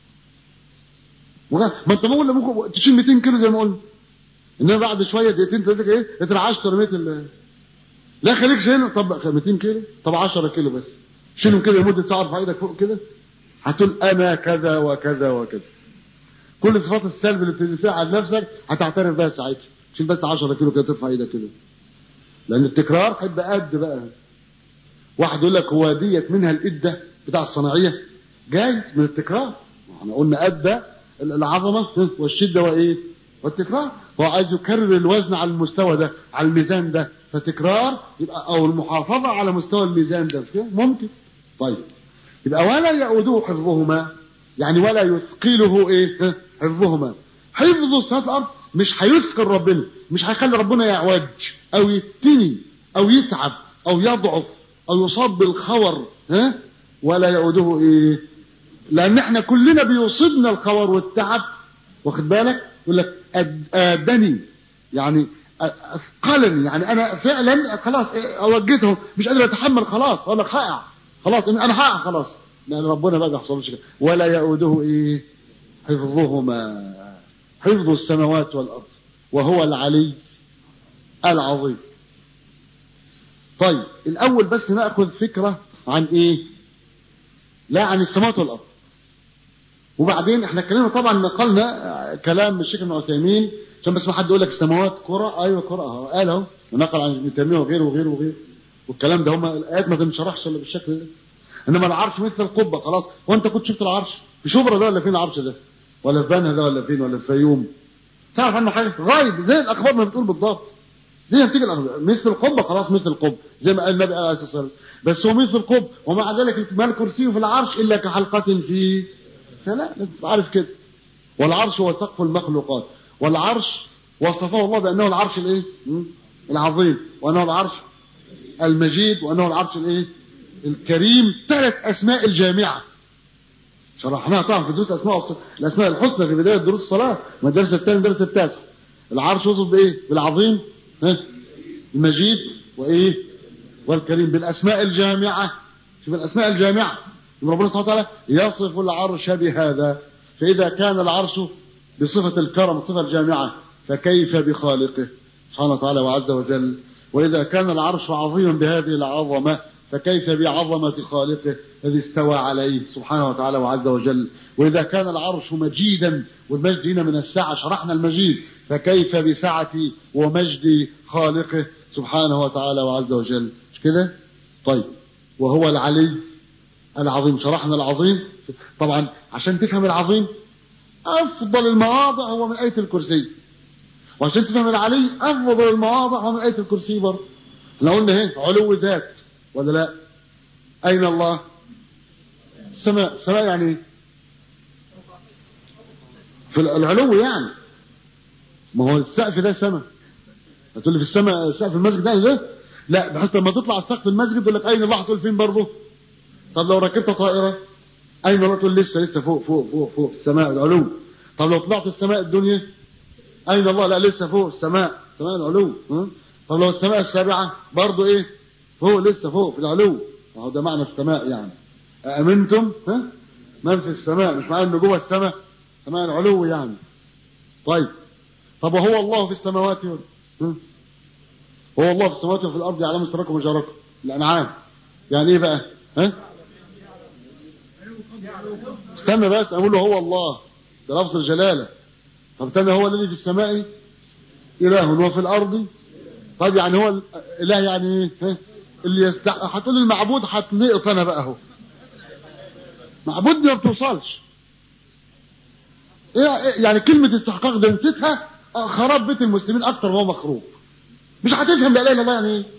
ما انت ممكن ممكن تشيل 200 كيلو زي ما قلنا انما بعد شويه دقيقتين ثلاثه ايه اترعشت رميت ال لا خليك شايل طب 200 كيلو طب 10 كيلو بس شيلهم كده لمده ساعه ارفع ايدك فوق كده هتقول انا كذا وكذا وكذا كل صفات السلب اللي بتدفعها عن نفسك هتعترف بها ساعتها شيل بس 10 كيلو كده ترفع ايدك كده لان التكرار هيبقى قد بقى واحد يقول لك هو ديت منها الإدة بتاع الصناعية جايز من التكرار احنا قلنا أدى العظمة والشدة وإيه والتكرار هو عايز يكرر الوزن على المستوى ده على الميزان ده فتكرار يبقى أو المحافظة على مستوى الميزان ده ممكن طيب يبقى ولا يؤوده حفظهما يعني ولا يثقله ايه حفظهما حفظ الصلاة الأرض مش هيثقل ربنا مش هيخلي ربنا يعوج أو يتني أو يتعب أو يضعف أو يصاب بالخور ها ولا يؤوده ايه لأن احنا كلنا بيصيبنا الخور والتعب واخد بالك يقول لك آدني يعني أثقلني يعني أنا فعلا خلاص أوجدهم مش قادر أتحمل خلاص أقول لك هقع خلاص أنا هقع خلاص لان ربنا بقى ما يحصلوش كده ولا يؤوده ايه حفظهما حفظ السماوات والارض وهو العلي العظيم طيب الاول بس ناخذ فكره عن ايه لا عن السماوات والارض وبعدين احنا اتكلمنا طبعا نقلنا كلام الشيخ ابن عثيمين عشان بس ما حد يقول لك السماوات كره ايوه كره اهو قال اهو ونقل عن ابن تيميه وغيره وغيره وغيره والكلام ده هم الايات ما تنشرحش الا بالشكل ده انما العرش مثل القبه خلاص وانت كنت شفت العرش في شبرا ده ولا فين العرش ده ولا في بنها ده ولا فين ولا في فيوم تعرف عنه حاجه غايب زي الاخبار ما بتقول بالضبط زي ما بتيجي الاخبار مثل القبه خلاص مثل القبه زي ما قال النبي عليه الصلاه والسلام بس هو مثل القبه ومع ذلك ما الكرسي في العرش الا كحلقه في فلا عارف كده والعرش هو سقف المخلوقات والعرش وصفه الله بانه العرش الايه العظيم وانه العرش المجيد وانه العرش الايه الكريم ثلاث اسماء الجامعه شرحناها طبعا في دروس اسماء الاسماء الحسنى في بدايه دروس الصلاه ما الدرس الثاني الدرس التاسع العرش وصف بايه بالعظيم ها المجيد وايه والكريم بالاسماء الجامعه شوف الاسماء الجامعه ربنا سبحانه وتعالى يصف العرش بهذا فاذا كان العرش بصفه الكرم الصفه الجامعه فكيف بخالقه سبحانه وتعالى وعز وجل واذا كان العرش عظيما بهذه العظمه فكيف بعظمة خالقه الذي استوى عليه سبحانه وتعالى وعز وجل وإذا كان العرش مجيدا والمجد هنا من الساعة شرحنا المجيد فكيف بسعة ومجد خالقه سبحانه وتعالى وعز وجل مش كده طيب وهو العلي العظيم شرحنا العظيم طبعا عشان تفهم العظيم أفضل المواضع هو من آية الكرسي وعشان تفهم العلي أفضل المواضع هو من آية الكرسي برضه احنا قلنا اهي علو ذات ولا لا أين الله السماء السماء يعني في العلو يعني ما هو السقف ده سماء هتقول لي في السماء سقف المسجد ده ده لا بحيث لما تطلع سقف المسجد يقول لك اين الله هتقول فين برضه طب لو ركبت طائره اين الله تقول لسه لسه فوق فوق فوق فوق السماء العلو طب لو طلعت السماء الدنيا اين الله لا لسه فوق السماء سماء العلو ها؟ طب لو السماء السابعه برضه ايه فوق لسه فوق في العلو اهو ده معنى السماء يعني أأمنتم ها من في السماء مش معنى انه جوه السماء سماء العلو يعني طيب طب وهو الله في السماوات ها؟ هو الله في السماوات وفي الارض يعلم سركم وجاركم الانعام يعني ايه بقى ها استنى بس اقول له هو الله ده لفظ الجلاله طب استنى هو الذي في السماء اله وفي الارض طيب يعني هو الاله يعني ايه ها؟ اللي يستحق هتقول المعبود هتنقط انا بقى اهو معبود دي ما بتوصلش ايه يعني كلمة استحقاق ده نسيتها خراب بيت المسلمين اكتر ما هو مخروب مش هتفهم لا اله الا الله يعني ايه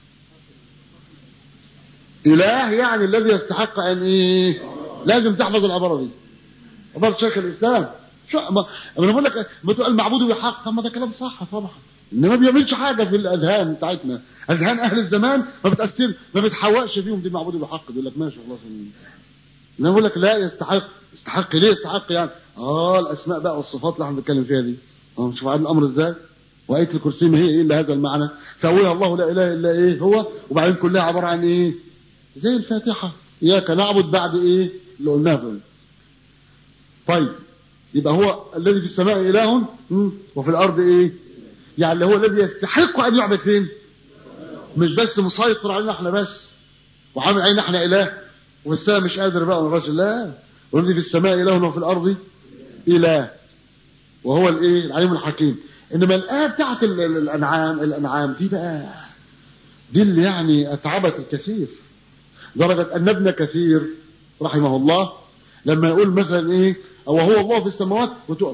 اله يعني الذي يستحق ان ايه لازم تحفظ العبارة دي عبارة شيخ الاسلام شو ما انا بقول لك ما تقول المعبود بحق طب ما ده كلام صح طبعا انما ما بيعملش حاجه في الاذهان بتاعتنا اذهان اهل الزمان ما بتاثر ما بتحوقش فيهم دي المعبود بحق يقول لك ماشي خلاص انما بقول لك لا يستحق يستحق ليه يستحق يعني اه الاسماء بقى والصفات اللي احنا بنتكلم فيها دي اه شوف عاد الامر ازاي وايه الكرسي ما هي ايه الا هذا المعنى فاولها الله لا اله الا ايه هو وبعدين كلها عباره عن ايه زي الفاتحه اياك نعبد بعد ايه اللي قلناه دول طيب يبقى هو الذي في السماء اله وفي الارض ايه يعني اللي هو الذي يستحق ان يعبد فين مش بس مسيطر علينا احنا بس وعامل علينا احنا اله والسماء مش قادر بقى الراجل لا والذي في السماء اله وفي الارض اله وهو الايه العليم الحكيم انما الايه بتاعت الانعام الانعام دي بقى دي اللي يعني اتعبت الكثير درجه ان ابن كثير رحمه الله لما يقول مثلا ايه او هو الله في السماوات وتقف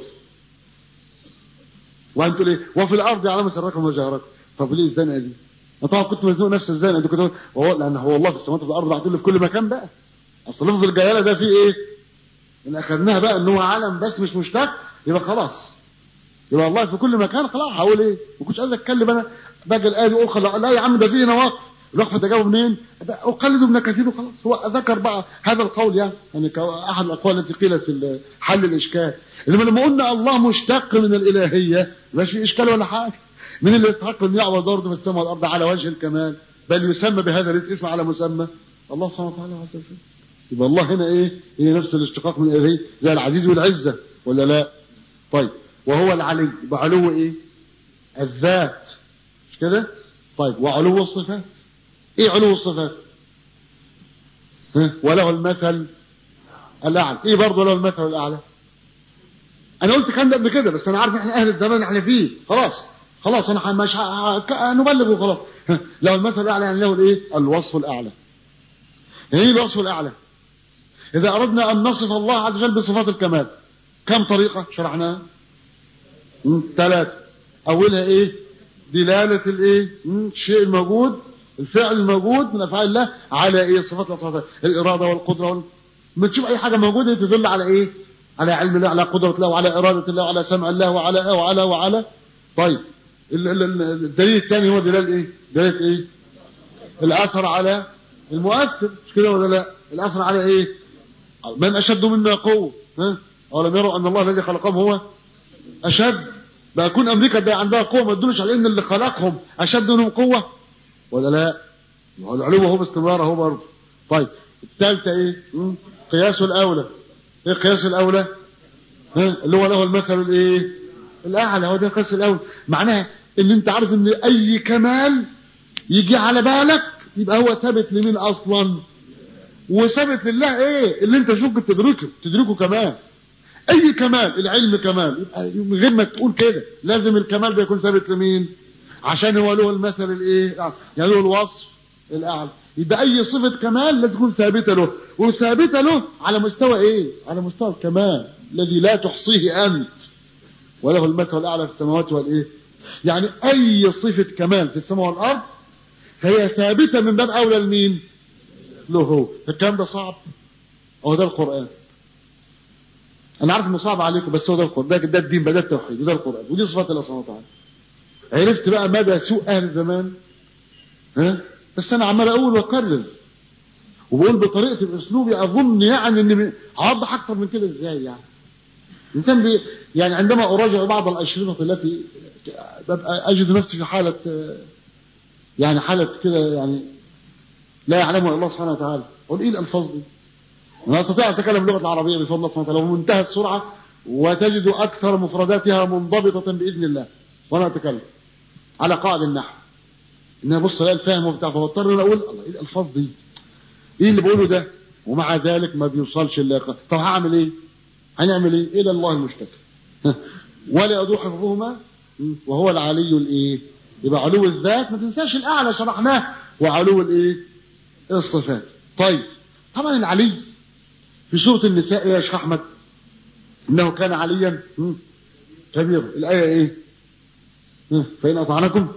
وانتوا ليه وفي الارض يعلم سركم وجهركم طب ليه الزنقه دي طبعا كنت مزنوق نفس الزنقه دي كنت وهو لان هو الله في السماوات وفي الارض بعتوا في كل مكان بقى اصل لفظ الجلاله ده فيه ايه ان اخذناها بقى ان هو علم بس مش مشتق يبقى خلاص يبقى الله في كل مكان خلاص هقول ايه ما كنتش عايز اتكلم انا باجي الايه دي اخرى لا يا عم ده فيه نواقص الوقفه ده جابه منين؟ اقلد ابن كثير وخلاص هو ذكر بقى هذا القول يعني يعني احد الاقوال التي قيلت في حل الاشكال انما لما قلنا الله مشتق من الالهيه مش في اشكال ولا حاجه من اللي يستحق ان يعبد برضه في السماء والارض على وجه الكمال بل يسمى بهذا الاسم على مسمى الله سبحانه وتعالى عز وجل يبقى الله هنا ايه هي نفس الاشتقاق من ايه زي العزيز والعزة ولا لا طيب وهو العلي يبقى علو ايه الذات مش كده طيب وعلو الصفات ايه علو الصفات ها؟ وله المثل الاعلى ايه برضه له المثل الاعلى انا قلت كان ده قبل كده بس انا عارف احنا اهل الزمان احنا فيه خلاص خلاص انا مش نبلغ وخلاص له المثل الاعلى يعني له الايه الوصف الاعلى يعني ايه الوصف الاعلى اذا اردنا ان نصف الله عز وجل بصفات الكمال كم طريقه شرعناها ثلاثه اولها ايه دلاله الايه الشيء الموجود الفعل الموجود من افعال الله على ايه صفات الله الاراده والقدره وال... ما تشوف اي حاجه موجوده تدل على ايه على علم الله على قدره الله وعلى اراده الله وعلى سمع الله وعلى وعلى وعلى طيب الدليل الثاني هو دلال ايه دلالة ايه الاثر على المؤثر مش كده ولا لا الاثر على ايه من اشد منا قوه ها اولم يروا ان الله الذي خلقهم هو اشد بقى يكون امريكا ده عندها قوه ما تدلش على ان اللي خلقهم اشد منهم قوه ولا لا العلو هو باستمرار اهو برضه طيب الثالثه ايه م? قياس الاولى ايه قياس الاولى ها اللي هو له المثل الايه الاعلى هو ده قياس الاولى معناها ان انت عارف ان اي كمال يجي على بالك يبقى هو ثابت لمين اصلا وثابت لله ايه اللي انت شوف تدركه تدركه كمان اي كمال العلم كمال يبقى من غير ما تقول كده لازم الكمال ده يكون ثابت لمين عشان هو له المثل الايه يعني له الوصف الاعلى يبقى اي صفه كمال لازم تكون ثابته له وثابته له على مستوى ايه على مستوى الكمال الذي لا تحصيه انت وله المثل الاعلى في السماوات والايه يعني اي صفه كمال في السماء والارض فهي ثابته من باب اولى لمين له هو الكلام ده صعب هو ده القران انا عارف انه صعب عليكم بس هو ده القران ده, ده الدين ده التوحيد وده القران ودي صفات الله سبحانه وتعالى عرفت بقى مدى سوء اهل الزمان ها بس انا عمال اقول واكرر وبقول بطريقتي باسلوبي اظن يعني ان هوضح اكتر من كده ازاي يعني الانسان بي يعني عندما اراجع بعض الاشرطه التي ببقى اجد نفسي في حاله يعني حاله كده يعني لا يعلمها الله سبحانه وتعالى اقول ايه الالفاظ دي؟ انا استطيع ان اتكلم اللغه العربيه بفضل الله سبحانه وتعالى ومنتهى السرعه وتجد اكثر مفرداتها منضبطه باذن الله وانا اتكلم على قاعد النحو ان انا ابص الاقي الفهم وبتاع فبضطر ان اقول الله ايه الالفاظ دي؟ ايه اللي بقوله ده؟ ومع ذلك ما بيوصلش الا طب هعمل ايه؟ هنعمل ايه؟ الى الله المشتكى ولا يدوح حفظهما وهو العلي الايه؟ يبقى علو الذات ما تنساش الاعلى شرحناه وعلو الايه؟ الصفات. طيب طبعا العلي في سوره النساء يا شيخ احمد انه كان عليا كبيرا الايه ايه؟ فان اطعنكم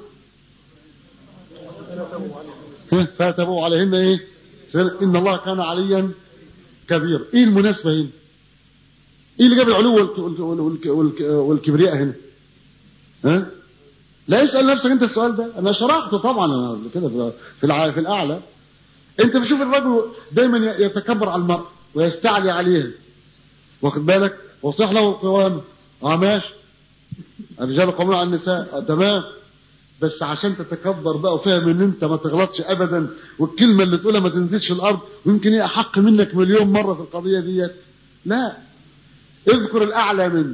فاتبعوا عليهن ايه؟ ان الله كان عليا كبيرا. ايه المناسبه هنا؟ ايه اللي جاب العلو والك... والك... والك... والكبرياء هنا؟ ها؟ لا اسال نفسك انت السؤال ده انا شرحته طبعا انا كده في الع... في الاعلى انت بتشوف الرجل دايما يتكبر على المرأة ويستعلي عليها واخد بالك وصح له قوام اه ماشي الرجال قوامون على النساء آه تمام بس عشان تتكبر بقى وفاهم ان انت ما تغلطش ابدا والكلمه اللي تقولها ما تنزلش الارض ويمكن هي احق منك مليون مره في القضيه ديت لا اذكر الاعلى منك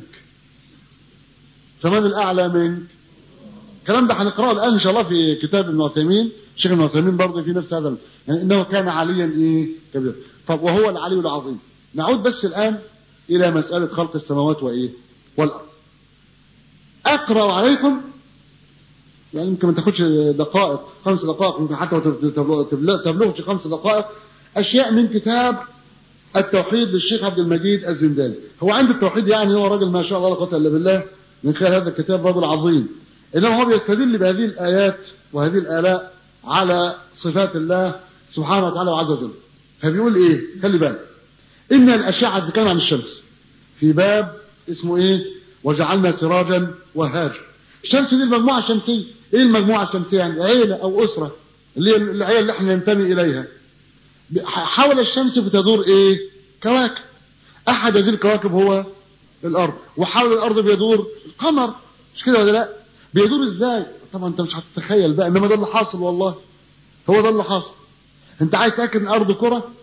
فمن الاعلى منك الكلام ده هنقراه الان ان شاء الله في كتاب ابن عثيمين الشيخ ابن عثيمين برضه في نفس هذا يعني انه كان عليا ايه كبيرا طب وهو العلي العظيم نعود بس الان الى مساله خلق السماوات وايه والارض اقرا عليكم يعني يمكن ما تاخدش دقائق خمس دقائق يمكن حتى تبلغش خمس دقائق اشياء من كتاب التوحيد للشيخ عبد المجيد الزنداني هو عند التوحيد يعني هو راجل ما شاء الله لا قوه الا بالله من خلال هذا الكتاب رجل عظيم انما هو بيستدل بهذه الايات وهذه الالاء على صفات الله سبحانه وتعالى وعز وجل فبيقول ايه خلي بالك ان الاشعه تتكلم عن الشمس في باب اسمه ايه وجعلنا سراجا وهاجا الشمس دي المجموعه الشمسيه ايه المجموعه الشمسيه يعني عيله او اسره اللي هي العيله اللي احنا ننتمي اليها حول الشمس بتدور ايه كواكب احد هذه الكواكب هو الارض وحول الارض بيدور القمر مش كده ولا لا بيدور ازاي طبعا انت مش هتتخيل بقى انما ده اللي حاصل والله هو ده اللي حاصل انت عايز تاكد ان الارض كره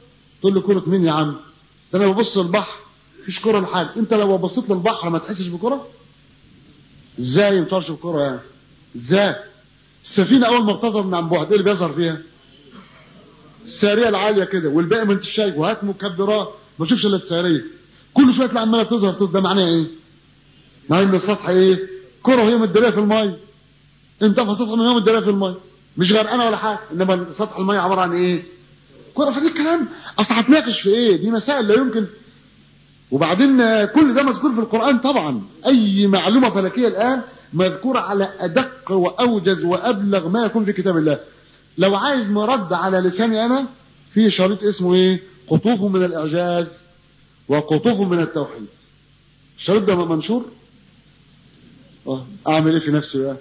تقول لي كره مين يا عم ده انا ببص للبحر مفيش كره لحاجه انت لو بصيت للبحر ما تحسش بكره ازاي ما تشوفش بكره يعني ازاي السفينه اول ما بتظهر من عن بعد ايه اللي بيظهر فيها الساريه العاليه كده والباقي ما انت شايفه وهات مكبرات ما تشوفش الا الساريه كل شويه تلاقي عماله تظهر تظهر ده معناها ايه؟ معناه ان السطح ايه؟ كره هي متداريه في الميه انت في سطح الميه متداريه في الميه مش غرقانه ولا حاجه انما سطح الميه عباره عن ايه؟ كره فدي الكلام اصل هتناقش في ايه؟ دي مسائل لا يمكن وبعدين كل ده مذكور في القران طبعا اي معلومه فلكيه الان مذكوره على ادق واوجز وابلغ ما يكون في كتاب الله لو عايز مرد على لساني انا في شريط اسمه ايه قطوف من الاعجاز وقطوف من التوحيد الشريط ده منشور اه اعمل ايه في نفسي بقى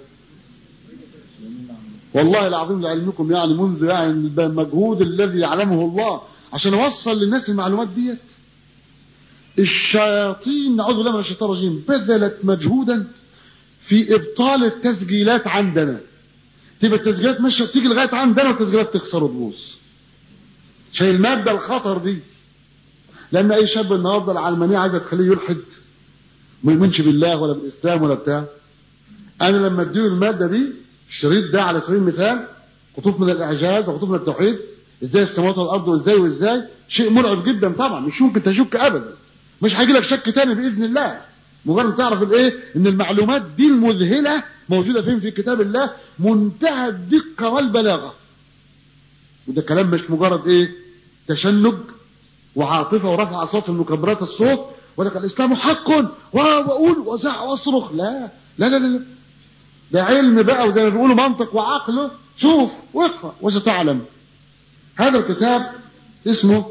والله العظيم لعلمكم يعني منذ يعني المجهود الذي يعلمه الله عشان اوصل للناس المعلومات ديت الشياطين نعوذ بالله من الشيطان الرجيم بذلت مجهودا في ابطال التسجيلات عندنا تبقى التسجيلات ماشيه تيجي لغايه عندنا والتسجيلات تخسر وتبوظ عشان الماده الخطر دي لان اي شاب النهارده العلمانيه عايزه تخليه يلحد ما يؤمنش بالله ولا بالاسلام ولا بتاع انا لما اديه الماده دي الشريط ده على سبيل المثال قطوف من الاعجاز وقطوف من التوحيد ازاي السماوات والارض وازاي وازاي شيء مرعب جدا طبعا مش ممكن تشك ابدا مش هيجي لك شك تاني باذن الله مجرد تعرف الايه ان المعلومات دي المذهله موجوده فين في كتاب الله منتهى الدقه والبلاغه وده كلام مش مجرد ايه تشنج وعاطفه ورفع اصوات في مكبرات الصوت ولك الاسلام حق واقول وازع واصرخ لا لا لا لا ده علم بقى وزي ما بيقولوا منطق وعقل شوف واقرا وستعلم هذا الكتاب اسمه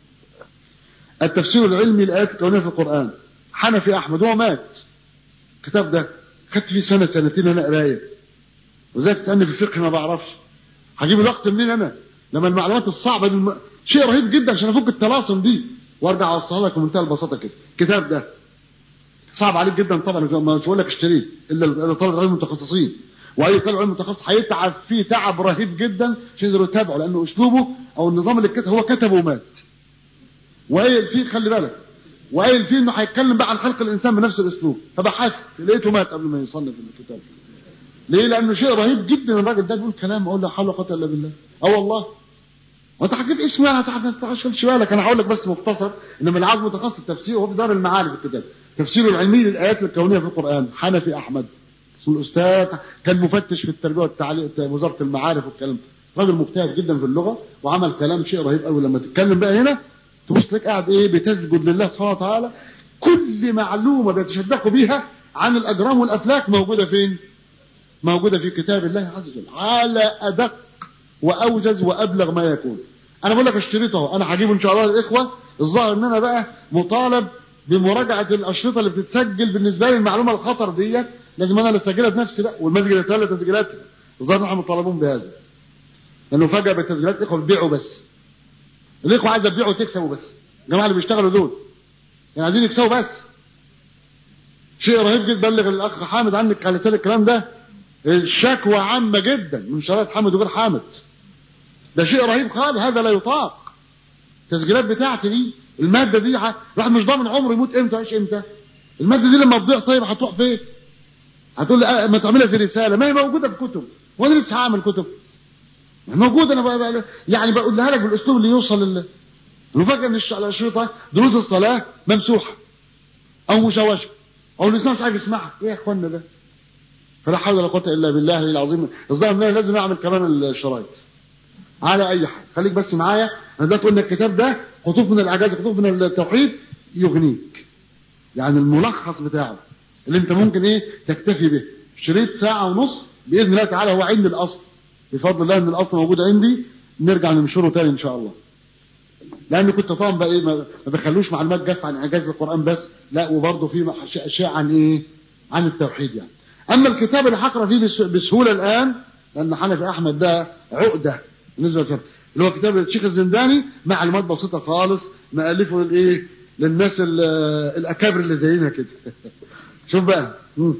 التفسير العلمي لآيات الكونية في القرآن حنفي أحمد هو مات الكتاب ده خدت فيه سنة سنتين أنا قراية وزي تسألني في الفقه ما بعرفش هجيب الوقت منين أنا لما المعلومات الصعبة دي الم... شيء رهيب جدا عشان أفك الطلاسم دي وارجع اوصلها لك بمنتهى البساطه كده الكتاب ده صعب عليك جدا طبعا مش بقول لك اشتريه الا طلبه العلم المتخصصين واي طالب علم متخصص هيتعب فيه تعب رهيب جدا عشان يقدروا يتابعوا لانه اسلوبه او النظام اللي كتب هو كتبه ومات وقايل فيه خلي بالك وقايل فيه انه هيتكلم بقى عن خلق الانسان بنفس الاسلوب فبحثت لقيته مات قبل ما يصنف الكتاب ليه لانه شيء رهيب جدا الراجل ده بيقول كلام اقول لا حول ولا قوه الا بالله اه والله وانت حكيت اسمه انا تعرف تشغلش بالك انا هقول لك بس مختصر ان من العظم متخصص تفسير وهو في دار المعارف الكتاب تفسيره العلمي للايات الكونيه في القران حنفي احمد اسمه الاستاذ كان مفتش في التربيه والتعليم وزاره المعارف والكلام راجل مجتهد جدا في اللغه وعمل كلام شيء رهيب قوي لما تتكلم بقى هنا تبص تلاقيك قاعد ايه بتسجد لله سبحانه وتعالى كل معلومه بيتشدقوا بيها عن الاجرام والافلاك موجوده فين؟ موجوده في كتاب الله عز وجل على ادق واوجز وابلغ ما يكون انا بقول لك اشتريته اهو انا هجيبه ان شاء الله للاخوه الظاهر ان انا بقى مطالب بمراجعه الاشرطه اللي بتتسجل بالنسبه لي المعلومه الخطر ديت لازم انا اللي اسجلها بنفسي بقى والمسجد يتولى تسجيلات الظاهر احنا مطالبون بهذا لانه فجاه بالتسجيلات الاخوه بيبيعوا بس الاخوه عايزه تبيعوا وتكسبوا بس الجماعه اللي بيشتغلوا دول يعني عايزين يكسبوا بس شيء رهيب جدا بلغ الاخ حامد عنك على لسان الكلام ده الشكوى عامه جدا من شرايط حامد وغير حامد ده شيء رهيب خالص هذا لا يطاق التسجيلات بتاعتي دي الماده دي الواحد مش ضامن عمره يموت امتى ويعيش امتى الماده دي لما تضيع طيب هتروح فين؟ هتقول لي ما تعملها في رساله ما هي موجوده في كتب وانا لسه هعمل كتب موجوده انا بقى يعني بقولها لك بالاسلوب اللي يوصل لل المفاجاه ان الاشرطه دروس الصلاه ممسوحه او مشوشه او الانسان مش عارف يسمعها ايه يا اخوانا ده فلا حول ولا قوه الا بالله العظيم الظاهر ان لازم اعمل كمان الشرايط على اي حال خليك بس معايا انا دلوقتي قلنا الكتاب ده قطوف من الاعجاز قطوف من التوحيد يغنيك يعني الملخص بتاعه اللي انت ممكن ايه تكتفي به شريط ساعه ونص باذن الله تعالى هو علم الاصل بفضل الله ان الاصل موجود عندي نرجع ننشره تاني ان شاء الله لان كنت طبعا بقى ايه ما بخلوش معلومات جافه عن اعجاز القران بس لا وبرضه في اشياء عن ايه عن التوحيد يعني اما الكتاب اللي هقرا فيه بسهوله الان لان حنفي احمد ده عقده بالنسبه للكتاب اللي هو كتاب الشيخ الزنداني معلومات بسيطه خالص مالفه للايه للناس الاكابر اللي زينا كده شوف بقى مم.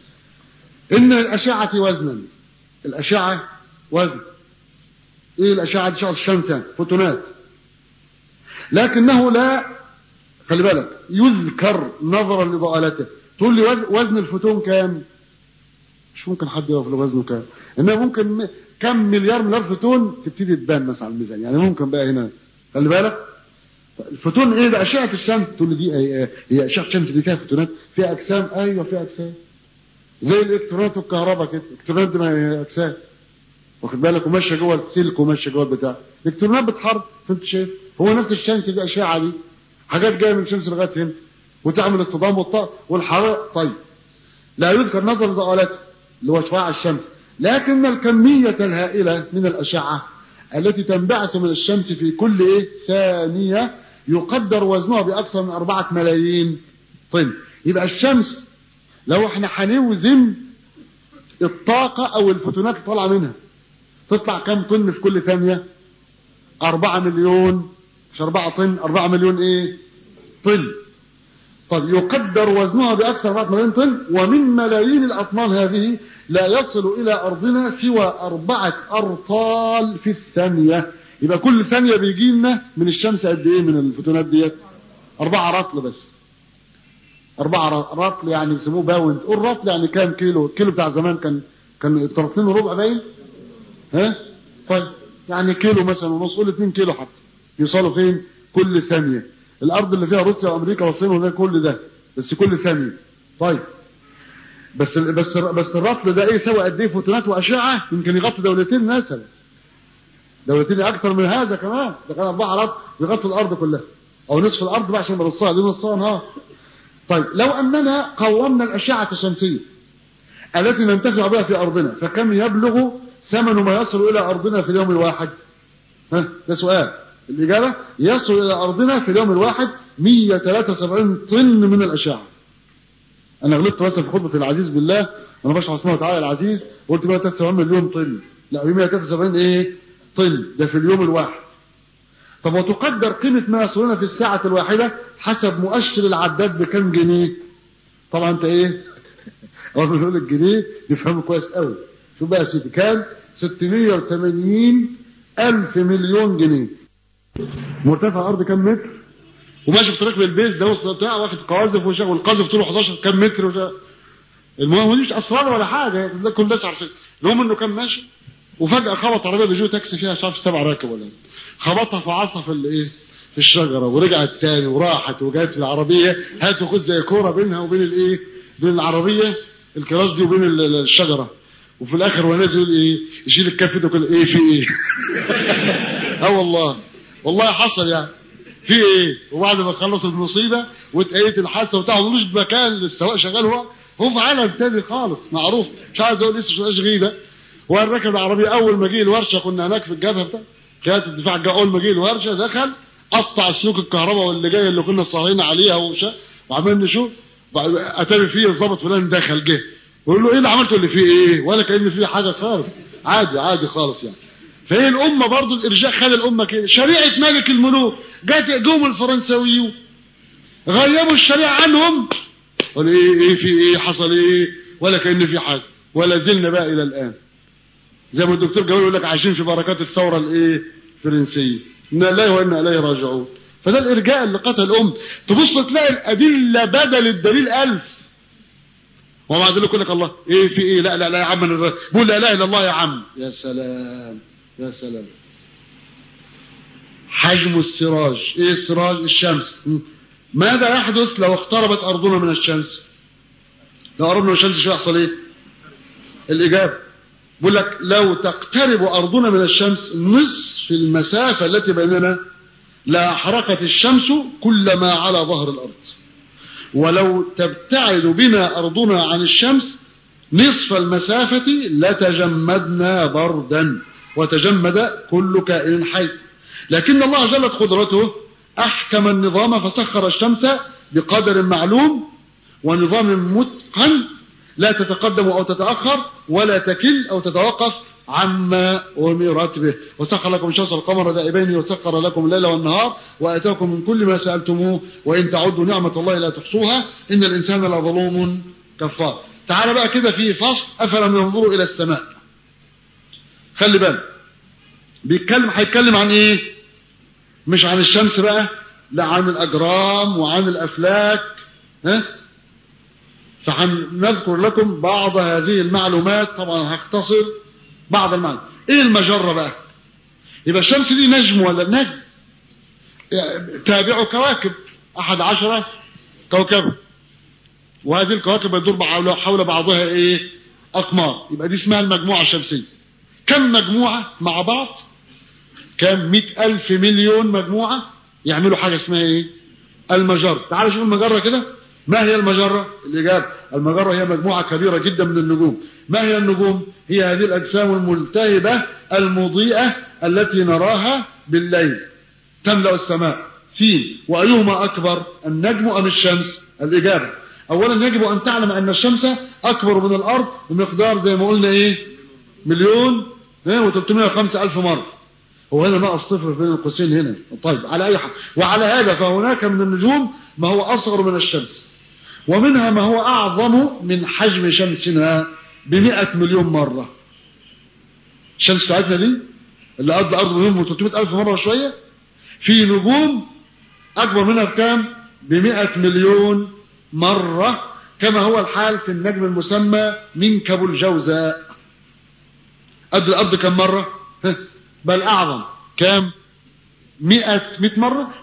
ان الاشعه وزنا الاشعه وزن ايه الاشعه دي اشعه الشمس يعني فوتونات لكنه لا خلي بالك يذكر نظرا لضالته تقول لي وزن- وزن الفوتون كام مش ممكن حد يعرف له وزنه كام انما ممكن م- كم مليار مليار فوتون تبتدي تبان مثلا على الميزان يعني ممكن بقى هنا خلي بالك الفوتون ايه ده اشعه الشمس تقول لي دي هي هي اشعه الشمس دي فيها فوتونات فيها اجسام ايوه فيها اجسام زي الالكترونات والكهرباء كده الالكترونات دي ما هي اجسام واخد بالك وماشيه جوه السلك وماشيه جوه البتاع الالكترونات بتحرك فانت شايف هو نفس الشمس دي اشعه دي حاجات جايه من الشمس لغايه هنا وتعمل الصدام والطاقه والحراره طيب لا يذكر نظر ضالته اللي هو شعاع الشمس لكن الكمية الهائلة من الأشعة التي تنبعث من الشمس في كل إيه ثانية يقدر وزنها بأكثر من أربعة ملايين طن يبقى الشمس لو احنا هنوزن الطاقة أو الفوتونات اللي طالعة منها تطلع كم طن في كل ثانية أربعة مليون مش أربعة طن أربعة مليون إيه طن طب يقدر وزنها بأكثر من 4 ملايين طن ومن ملايين الأطنان هذه لا يصل إلى أرضنا سوى أربعة أرطال في الثانية يبقى كل ثانية بيجي لنا من الشمس قد إيه من الفوتونات ديت أربعة رطل بس أربعة رطل يعني بيسموه باوند قول رطل يعني كام كيلو الكيلو بتاع زمان كان كان طرفين وربع باين ها طيب يعني كيلو مثلا ونص قول 2 كيلو حتى يوصلوا فين كل ثانية الارض اللي فيها روسيا وامريكا والصين وده كل ده بس كل ثانيه طيب بس بس بس الرطل ده ايه سوى قد ايه فوتونات واشعه يمكن يغطي دولتين مثلا دولتين اكثر من هذا كمان ده كان اربعه رطل يغطوا الارض كلها او نصف الارض بقى عشان نرصها دي نصها نهار طيب لو اننا قومنا الاشعه الشمسيه التي ننتفع بها في ارضنا فكم يبلغ ثمن ما يصل الى ارضنا في اليوم الواحد ها ده سؤال الإجابة يصل إلى أرضنا في اليوم الواحد 173 طن من الأشعة أنا غلطت مثلا في خطبة العزيز بالله أنا بشرح اسمه تعالى العزيز قلت 173 مليون طن لا 173 إيه طن ده في اليوم الواحد طب وتقدر قيمة ما يصلنا في الساعة الواحدة حسب مؤشر العداد بكم جنيه طبعا أنت إيه أول ما نقول الجنيه يفهموا كويس قوي شوف بقى يا سيدي كام 680 ألف مليون جنيه مرتفع الارض كام متر وماشي في طريق للبيت ده وسط بتاع واخد قواذف وشغل والقاذف طوله 11 كام متر وشا. المهم مش اسرار ولا حاجه ده كل الناس عارفين المهم انه كان ماشي وفجاه خبط عربيه بيجو تاكسي فيها مش عارف سبع راكب ولا إيه. خبطها في عصا في الايه في الشجره ورجعت تاني وراحت وجات في العربيه هات وخد زي كوره بينها وبين الايه بين العربيه الكراس دي وبين ال- ال- الشجره وفي الاخر هو نازل يقول ايه يشيل الكف ده كله ايه في ايه اه والله والله حصل يعني في ايه وبعد ما خلص المصيبه واتقيت الحادثه وبتاع ملوش مكان للسواق شغال هو هو في عالم تاني خالص معروف مش عايز اقول اسمه ايش غيبه وقال ركب العربيه اول ما جه الورشه كنا هناك في الجبهه بتاع كانت الدفاع جه اول ما جه الورشه دخل قطع سلوك الكهرباء واللي جاي اللي كنا صاحيين عليها ومشى وعمال نشوف بعد- اتاري فيه الظابط فلان دخل جه بقول له ايه اللي عملته اللي فيه ايه ولا كان فيه حاجه خالص عادي عادي خالص يعني فهي الأمة برضو الإرجاء خلى الأمة كده شريعة ملك الملوك جت جم الفرنساويون غيبوا الشريعة عنهم قال إيه إيه في إيه حصل إيه ولا كأن في حاجة ولا زلنا بقى إلى الآن زي ما الدكتور جوال يقول لك عايشين في بركات الثورة الإيه الفرنسية إنا إليه وإنا إليه راجعون فده الإرجاء اللي قتل الأم تبص تلاقي الأدلة بدل الدليل ألف ومع ذلك يقول لك الله ايه في ايه لا لا لا يا عم أنا بقول لا اله الا الله يا عم يا سلام يا سلام حجم السراج ايه السراج الشمس م. ماذا يحدث لو اقتربت ارضنا من الشمس لو قربنا من الشمس شو يحصل ايه الاجابه بقول لك لو تقترب ارضنا من الشمس نصف المسافه التي بيننا لا حركت الشمس كلما على ظهر الارض ولو تبتعد بنا أرضنا عن الشمس نصف المسافة لتجمدنا بردا وتجمد كل كائن حي لكن الله جلت قدرته أحكم النظام فسخر الشمس بقدر معلوم ونظام متقن لا تتقدم أو تتأخر ولا تكل أو تتوقف عما أمرت به وسخر لكم الشمس والقمر دائبين وسخر لكم الليل والنهار وآتاكم من كل ما سألتموه وإن تعدوا نعمة الله لا تحصوها إن الإنسان لظلوم كفار تعال بقى كده في فصل أفلم ينظروا إلى السماء خلي بالك بيتكلم هيتكلم عن إيه مش عن الشمس بقى لا عن الأجرام وعن الأفلاك ها فهنذكر لكم بعض هذه المعلومات طبعا هختصر بعض المعلومات ايه المجرة بقى يبقى الشمس دي نجم ولا نجم تابع كواكب احد عشرة كوكبا وهذه الكواكب يدور حول بعضها ايه اقمار يبقى دي اسمها المجموعة الشمسية كم مجموعة مع بعض كم مئة الف مليون مجموعة يعملوا حاجة اسمها ايه المجرة تعالوا شوف المجرة كده ما هي المجرة الإجابة المجرة هي مجموعة كبيرة جدا من النجوم ما هي النجوم هي هذه الأجسام الملتهبة المضيئة التي نراها بالليل تملأ السماء سين وأيهما أكبر النجم أم الشمس الإجابة أولا يجب أن تعلم أن الشمس أكبر من الأرض بمقدار زي ما قلنا إيه مليون و305 ألف مرة هو هنا ناقص صفر بين القوسين هنا طيب على أي حال وعلى هذا فهناك من النجوم ما هو أصغر من الشمس ومنها ما هو أعظم من حجم شمسنا بمئة مليون مرة الشمس بتاعتنا دي اللي قد أرض مليون و300 ألف مرة شوية في نجوم أكبر منها بكام بمئة مليون مرة كما هو الحال في النجم المسمى منكب الجوزاء قد الأرض كم مرة بل أعظم كام مئة مئة مرة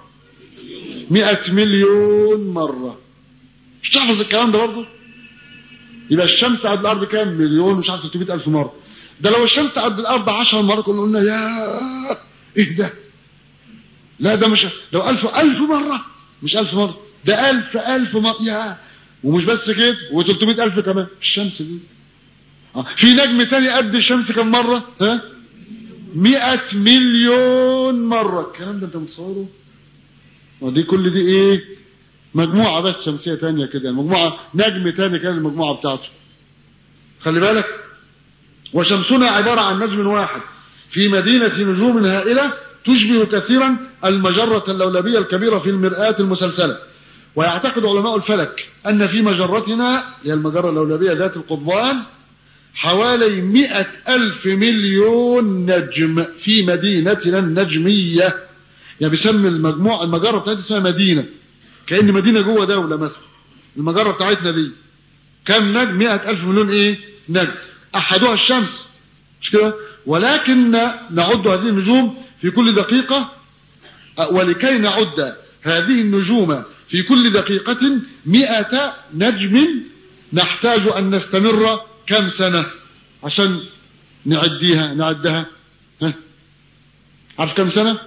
مئة مليون مرة مش تحفظ الكلام ده برضه يبقى الشمس قد الأرض كام مليون مش عارف 300 ألف مرة ده لو الشمس قد الأرض 10 مرات كنا قلنا يا إيه ده لا ده مش لو ألف ألف مرة مش ألف مرة ده ألف ألف مرة يا ومش بس كده و300 ألف كمان الشمس دي آه. في نجم تاني قد الشمس كم مرة ها مئة مليون مرة الكلام ده انت متصوره ودي كل دي ايه مجموعة بس شمسية تانية كده مجموعة نجم تاني كان المجموعة بتاعته خلي بالك وشمسنا عبارة عن نجم واحد في مدينة نجوم هائلة تشبه كثيرا المجرة اللولبية الكبيرة في المرآة المسلسلة ويعتقد علماء الفلك أن في مجرتنا هي المجرة اللولبية ذات القضبان حوالي مئة ألف مليون نجم في مدينتنا النجمية يعني بيسمي المجموعة المجرة بتاعتنا اسمها مدينة كأن مدينة جوه دولة مثلا المجرة بتاعتنا دي كم نجم مئة ألف مليون ايه نجم أحدها الشمس مش كده ولكن نعد هذه النجوم في كل دقيقة ولكي نعد هذه النجوم في كل دقيقة مئة نجم نحتاج أن نستمر كم سنة عشان نعديها نعدها ها عارف كم سنة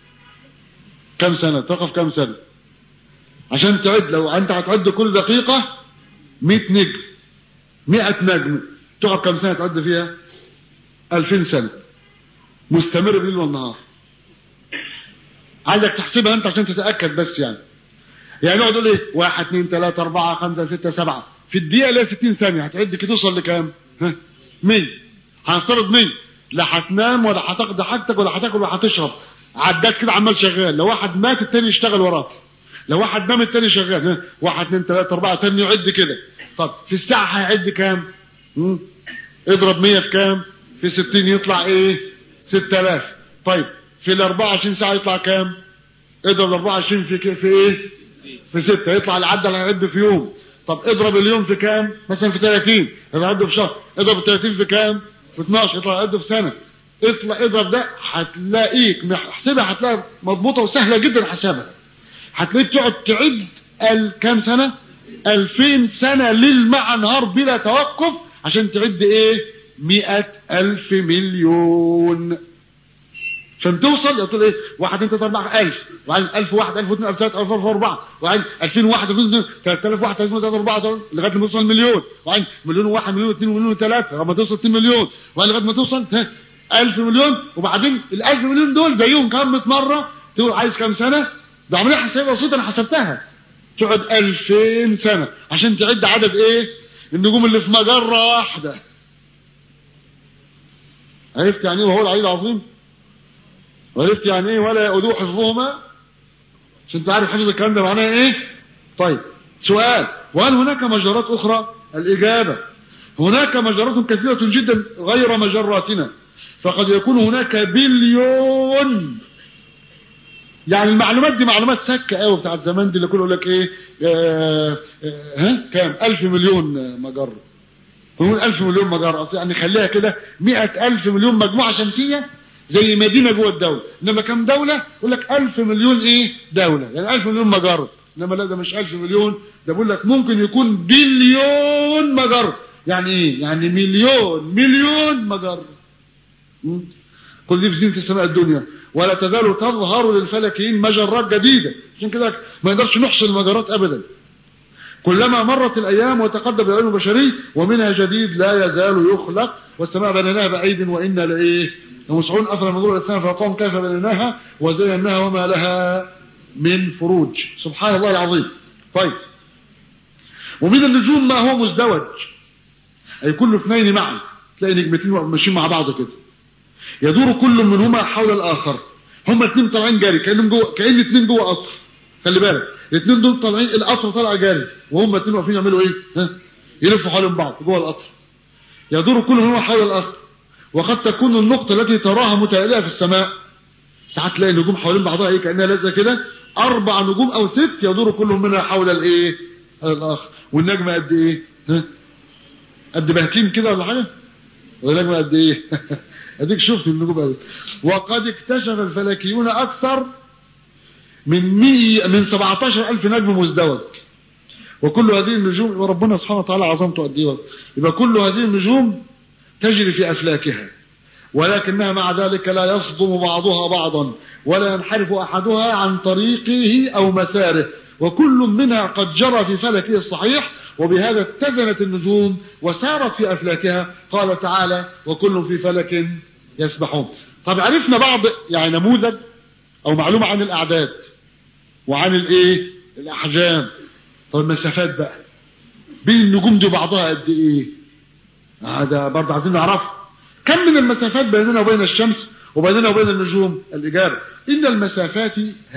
كم سنة تقف كم سنة عشان تعد لو انت هتعد كل دقيقة 100 نجم 100 نجم تقف كم سنة تعد فيها 2000 سنة مستمر بالليل والنهار عايزك تحسبها انت عشان تتأكد بس يعني يعني نقعد نقول ايه 1 2 3 4 5 6 7 في الدقيقة اللي هي 60 ثانية هتعد كده توصل لكام؟ ها 100 هنفترض 100 لا هتنام ولا هتاخد حاجتك ولا هتاكل ولا هتشرب عداد كده عمال شغال لو واحد مات التاني يشتغل وراه لو واحد نام التاني شغال ها واحد اثنين ثلاثة أربعة تاني يعد كده طب في الساعة هيعد كام؟ مم. اضرب 100 في كام؟ في 60 يطلع ايه؟ 6000 طيب في ال 24 ساعة يطلع كام؟ اضرب 24 في في ايه؟ في 6 يطلع العدد اللي هيعد في يوم طب اضرب اليوم في كام؟ مثلا في 30 يبقى في شهر اضرب ال 30 في كام؟ في 12 يطلع يعد في سنة اطلع اضرب ده هتلاقيك احسبها هتلاقيها مضبوطة وسهلة جدا حسابها هتلاقيك تقعد تعد ال كام سنة 2000 سنة ليل مع نهار بلا توقف عشان تعد ايه مئة ألف مليون عشان توصل تقول ايه واحد انت اربعة ألف وبعدين ألف واحد ألف واثنين ألف ثلاثة ألف أربعة وبعدين ألفين واحد ألفين ثلاثة آلاف واحد ثلاثة ثلاثة أربعة لغاية ما توصل مليون وبعدين مليون واحد مليون اثنين مليون ثلاثة لغاية ما توصل 2 مليون وبعدين لغاية ما توصل ها ألف مليون وبعدين الألف مليون دول زيهم كام 100 مرة تقول عايز كام سنة ده عملية حسابية بسيطة أنا حسبتها تقعد 2000 سنة عشان تعد عدد إيه النجوم اللي في مجرة واحدة عرفت يعني ايه وهو العلي العظيم وعرفت يعني ايه ولا يؤدوه حفظهما عشان تعرف حفظ الكلام ده معناه ايه طيب سؤال وهل هناك مجرات اخرى الاجابه هناك مجرات كثيره جدا غير مجراتنا فقد يكون هناك بليون يعني المعلومات دي معلومات سكه قوي بتاعت زمان دي اللي كله يقول لك ايه آه آه ها كام 1000 مليون مجره نقول 1000 مليون مجره يعني خليها كده 100000 مليون مجموعه شمسيه زي مدينه جوه الدوله انما كم دوله يقول لك 1000 مليون ايه دوله يعني 1000 مليون مجره انما لا ده مش 1000 مليون ده بيقول لك ممكن يكون بليون مجره يعني ايه يعني مليون مليون مجره كل دي في زينه السماء الدنيا ولا تزال تظهر للفلكيين مجرات جديده عشان كده ما نقدرش نحصي المجرات ابدا كلما مرت الايام وتقدم العلم البشري ومنها جديد لا يزال يخلق والسماء بنيناها بعيد وانا لايه لمسعون افلا ننظر الى السماء فيقوم كيف بنيناها وزيناها وما لها من فروج سبحان الله العظيم طيب ومن النجوم ما هو مزدوج اي كل اثنين معا تلاقي نجمتين ماشيين مع بعض كده يدور كل منهما حول الاخر هما الاثنين طالعين جاري كانهم جوه كان اثنين جوه قطر خلي بالك الاثنين دول طالعين القطر طالع جاري وهم الاثنين واقفين يعملوا ايه ها يلفوا حوالين بعض جوه القطر يدور كل منهما حول الاخر وقد تكون النقطه التي تراها متألئة في السماء ساعات تلاقي النجوم حوالين بعضها ايه كانها لازقه كده اربع نجوم او ست يدور كل منها حول الايه الاخر والنجمه قد ايه ها قد بهتيم كده ولا حاجه والنجمه قد ايه اديك شفت النجوم قد وقد اكتشف الفلكيون اكثر من مية من 17000 نجم مزدوج وكل هذه النجوم وربنا سبحانه وتعالى عظمته قد ايه يبقى كل هذه النجوم تجري في افلاكها ولكنها مع ذلك لا يصدم بعضها بعضا ولا ينحرف احدها عن طريقه او مساره وكل منها قد جرى في فلكه الصحيح وبهذا اتزنت النجوم وسارت في افلاكها قال تعالى وكل في فلك يسبحون طب عرفنا بعض يعني نموذج او معلومه عن الاعداد وعن الايه الاحجام طب المسافات بقى بين النجوم دي بعضها قد ايه هذا برضه عايزين نعرفه كم من المسافات بيننا وبين الشمس وبيننا وبين النجوم الإجابة إن المسافات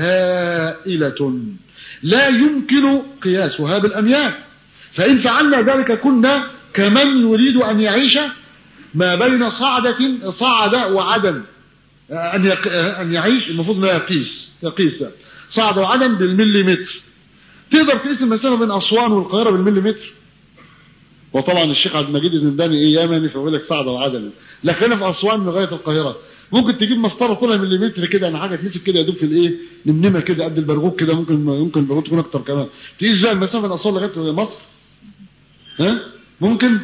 هائلة لا يمكن قياسها بالأميال فإن فعلنا ذلك كنا كمن يريد أن يعيش ما بين صعدة صعد وعدن أن أن يعيش المفروض ما يقيس يقيس صعد وعدن بالمليمتر تقدر تقيس المسافة بين أسوان والقاهرة بالمليمتر وطبعا الشيخ عبد المجيد الزنداني ايه يمني فيقول لك صعد وعدل لكن في اسوان لغايه القاهره ممكن تجيب مسطره طولها مليمتر كده يعني حاجه تمسك كده يدوب في الايه نمنمه كده قد البرغوث كده ممكن ممكن البرغوث تكون اكتر كمان تقيس بقى المسافه من اسوان لغايه مصر ها ممكن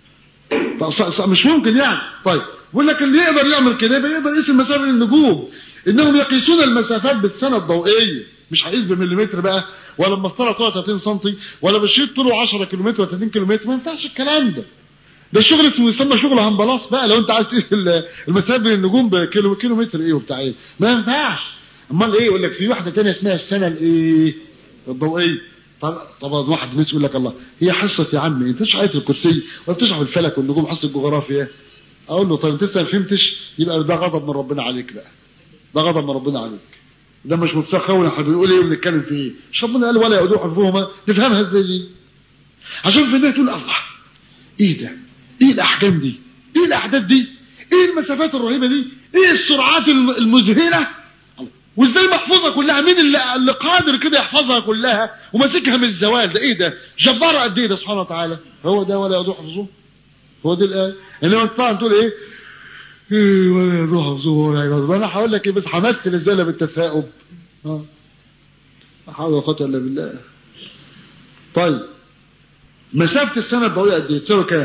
مش ممكن يعني طيب بيقول لك اللي يقدر يعمل كده يبقى يقدر يقيس المسافه للنجوم انهم يقيسون المسافات بالسنه الضوئيه مش هيقيس بالمليمتر بقى ولا المسطره طولها 30 سم ولا بالشيط طوله 10 كيلومتر ولا 30 كيلومتر ما ينفعش الكلام ده ده شغل اسمه يسمى شغل همبلاص بقى لو انت عايز تقيس المسافه بين النجوم بكيلو كيلومتر ايه وبتاع ايه ما ينفعش امال ايه يقول لك في واحده ثانيه اسمها السنه الايه الضوئيه طب طبعا واحد الناس يقول لك الله هي حصه يا عم انت مش عايز الكرسي ولا بتشرح الفلك والنجوم حصه الجغرافيا اقول له طيب انت ما فهمتش يبقى ده غضب من ربنا عليك بقى ده غضب من ربنا عليك ده مش متسخون احنا بنقول ايه وبنتكلم في ايه مش ربنا قال ولا يؤدوا حفظهما تفهمها ازاي دي عشان في الناس تقول الله ايه ده ايه الاحجام دي ايه الاعداد دي ايه المسافات الرهيبه دي ايه السرعات المذهله وازاي محفوظه كلها مين اللي, اللي قادر كده يحفظها كلها وماسكها من الزوال ده ايه ده جبار قد ايه ده سبحانه وتعالى هو ده ولا يؤدوا حفظه هو دي الايه انما انت طبعا تقول ايه ايه ولا يؤدوا حفظه ولا يؤدوا انا هقول لك ايه بس همثل ازاي بالتثاؤب اه لا حول ولا قوه الا بالله طيب مسافه السنه الضوئيه قد ايه تساوي كام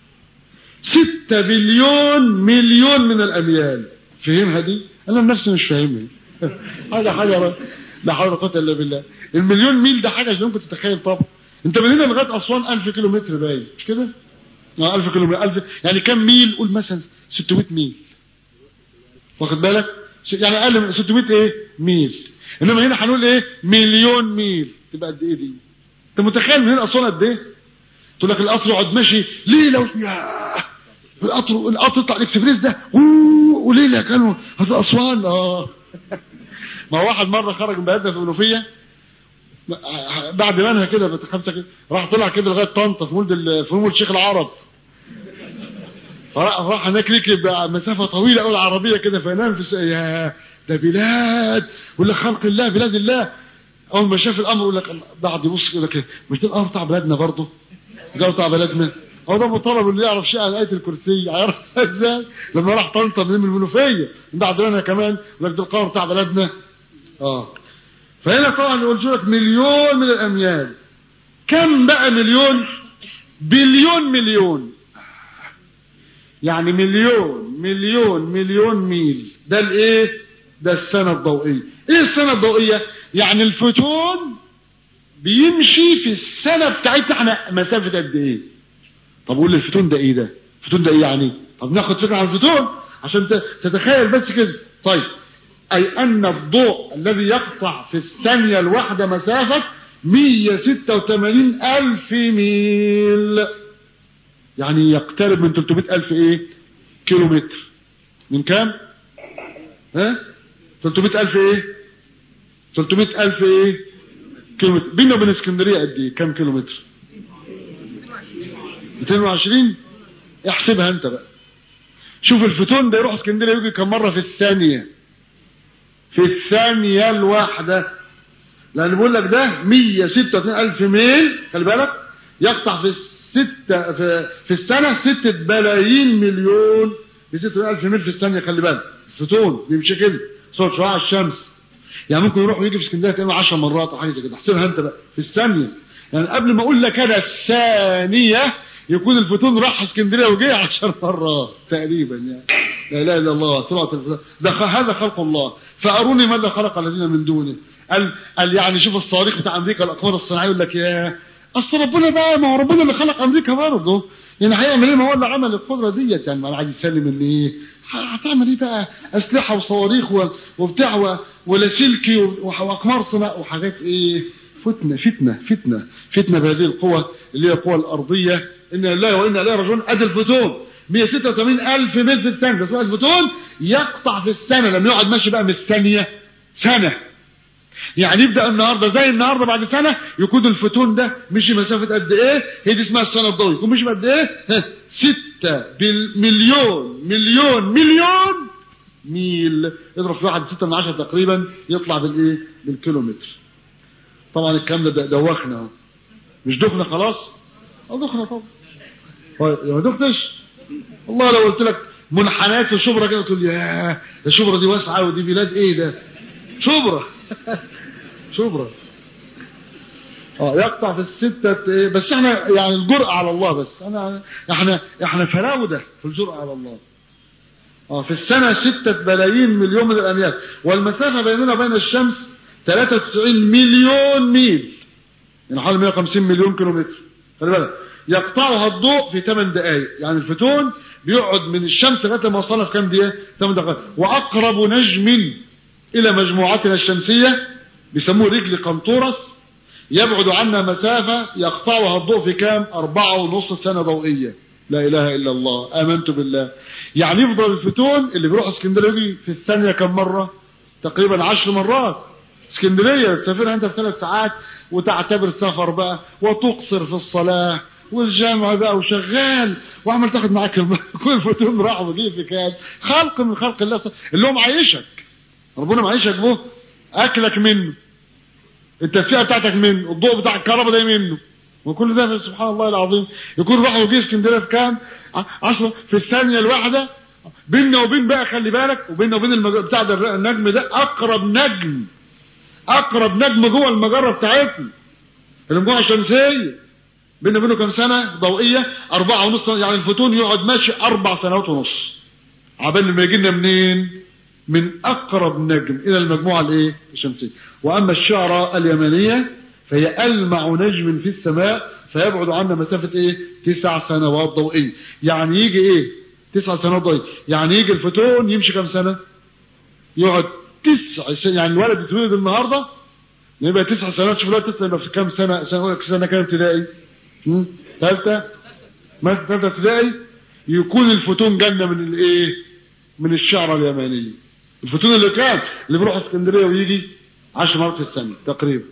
6 بليون مليون من الاميال فهمها دي انا نفسي مش فاهمها هذا حاجه لا حول ولا قوه الا بالله المليون ميل ده حاجه مش ممكن تتخيل طبعا انت من هنا لغايه اسوان 1000 كيلو متر باين مش كده اه 1000 كيلو متر 1000 يعني كم ميل قول مثلا 600 ميل واخد بالك يعني اقل من 600 ايه ميل انما هنا هنقول ايه مليون ميل تبقى قد ايه دي انت متخيل من هنا اسوان قد ايه تقول لك القطر يقعد ماشي ليله يا القطر القطر يطلع الاكسبريس ده وليله كانوا في اسوان اه ما هو واحد مره خرج من بلدنا في المنوفيه بعد منها كده خمسه كده راح طلع كده لغايه طنطا في مولد في مولد شيخ العرب فراح راح هناك ركب مسافه طويله قوي العربيه كده فنام في يا ده بلاد ولا خلق الله بلاد الله اول ما شاف الامر يقول لك بعد يبص يقول لك مش ده الامر بتاع بلادنا برضه ده بتاع بلدنا هو ده مطالب اللي يعرف شيء عن آية الكرسي هيعرفها ازاي لما راح طنطا من المنوفية من بعد لنا كمان يقول لك ده القمر بتاع بلدنا اه فهنا طبعا قلت لك مليون من الاميال كم بقى مليون بليون مليون يعني مليون مليون مليون ميل ده الايه ده السنة الضوئية ايه السنة الضوئية يعني الفوتون بيمشي في السنة بتاعتنا احنا مسافة قد ايه طب قول لي الفوتون ده ايه ده الفوتون ده ايه يعني طب ناخد فكرة عن الفوتون عشان تتخيل بس كده طيب اي ان الضوء الذي يقطع في الثانية الواحدة مسافة 186 الف ميل يعني يقترب من 300 الف ايه كيلو متر من كام ها 300 الف ايه 300 الف ايه كيلو متر بيننا وبين اسكندريه قد ايه كام كيلو متر 220 احسبها انت بقى شوف الفوتون ده يروح اسكندريه يجي كم مره في الثانيه في الثانيه الواحده لان بقول لك ده 136 الف ميل خلي بالك يقطع في الستة في, في السنة ستة بلايين مليون بستة ألف ميل في الثانية خلي بالك الفوتون بيمشي كده صوت شعاع الشمس يعني ممكن يروح ويجي في اسكندريه تقريبا 10 مرات او حاجه زي كده احسبها انت بقى في الثانيه يعني قبل ما اقول لك انا الثانيه يكون الفوتون راح اسكندريه وجه 10 مرات تقريبا يعني لا اله الا الله سرعه الفوتون ده هذا خلق الله فاروني ماذا خلق الذين من دونه قال قال يعني شوف الصواريخ بتاع امريكا الاقمار الصناعيه يقول لك يا اصل ربنا بقى ما هو ربنا اللي خلق امريكا برضه يعني هيعمل ايه ما هو اللي عمل القدره ديت يعني ما عايز يسلم ان ايه هتعمل ايه بقى اسلحه وصواريخ وبتاع ولاسلكي واقمار صناعه وحاجات ايه فتنه فتنه فتنه فتنه بهذه القوى اللي هي القوى الارضيه ان الله وانا اليه راجعون ادي الفوتون 186 الف ميل في الثانيه ده الفوتون يقطع في السنه لما يقعد ماشي بقى من الثانيه سنه يعني يبدا النهارده زي النهارده بعد سنه يكون الفوتون ده مشي مسافه قد ايه هي دي اسمها السنه الضوئيه يكون مشي قد ايه ستة بالمليون مليون مليون ميل اضرب في واحد ستة من عشرة تقريبا يطلع بالايه بالكيلومتر طبعا الكلام ده دوخنا اهو مش دخنا خلاص اه دخنا طبعا طيب ما دختش والله لو قلت لك منحنات وشبرا كده تقول يا ده شبرا دي واسعه ودي بلاد ايه ده شبرا شبرا اه يقطع في الستة إيه بس احنا يعني الجرأة على الله بس انا احنا احنا فراودة في الجرأة على الله اه في السنة ستة بلايين مليون من الاميال والمسافة بيننا وبين الشمس 93 مليون ميل يعني حوالي 150 مليون كيلو متر خلي بالك يقطعها الضوء في 8 دقائق يعني الفوتون بيقعد من الشمس لغايه ما وصلنا في كام دقيقه 8 دقائق واقرب نجم الى مجموعتنا الشمسيه بيسموه رجل قنطورس يبعد عنا مسافة يقطعها الضوء في كام أربعة ونص سنة ضوئية لا إله إلا الله آمنت بالله يعني يفضل الفوتون اللي بيروح اسكندرية يجي في الثانية كم مرة تقريبا عشر مرات اسكندرية تسافرها أنت في ثلاث ساعات وتعتبر سفر بقى وتقصر في الصلاة والجامع بقى وشغال وعمل تاخد معاك كل الفوتون راح وجي في كام خلق من خلق الله اللي هو معيشك ربنا معيشك به اكلك منه التدفئه بتاعتك منه الضوء بتاع الكهرباء ده منه وكل ده سبحان الله العظيم يكون راح وجه اسكندريه في كام 10 في الثانيه الواحده بيننا وبين بقى خلي بالك وبيننا وبين المج... بتاع ده النجم ده اقرب نجم اقرب نجم جوه المجره بتاعتنا المجموعه الشمسيه بيننا وبينه كام سنه ضوئيه أربعة ونص يعني الفوتون يقعد ماشي أربع سنوات ونص عبال ما يجي لنا منين؟ من أقرب نجم إلى المجموعة الإيه؟ الشمسية وأما الشعرة اليمنية فهي ألمع نجم في السماء فيبعد عنا مسافة إيه؟ تسع سنوات ضوئية يعني يجي إيه؟ تسع سنوات ضوئية يعني يجي الفوتون يمشي كم سنة؟ يقعد تسع سنة يعني الولد يتولد النهاردة يبقى تسع سنوات شوف الولد تسع يبقى في كام سنة؟ سنة سنة كام ابتدائي؟ ثالثة؟ مثلا ثالثة ابتدائي يكون الفوتون جنة من الإيه؟ من الشعرة اليمنية الفوتون اللي كان اللي بيروح اسكندريه ويجي 10 مرات في السنه تقريبا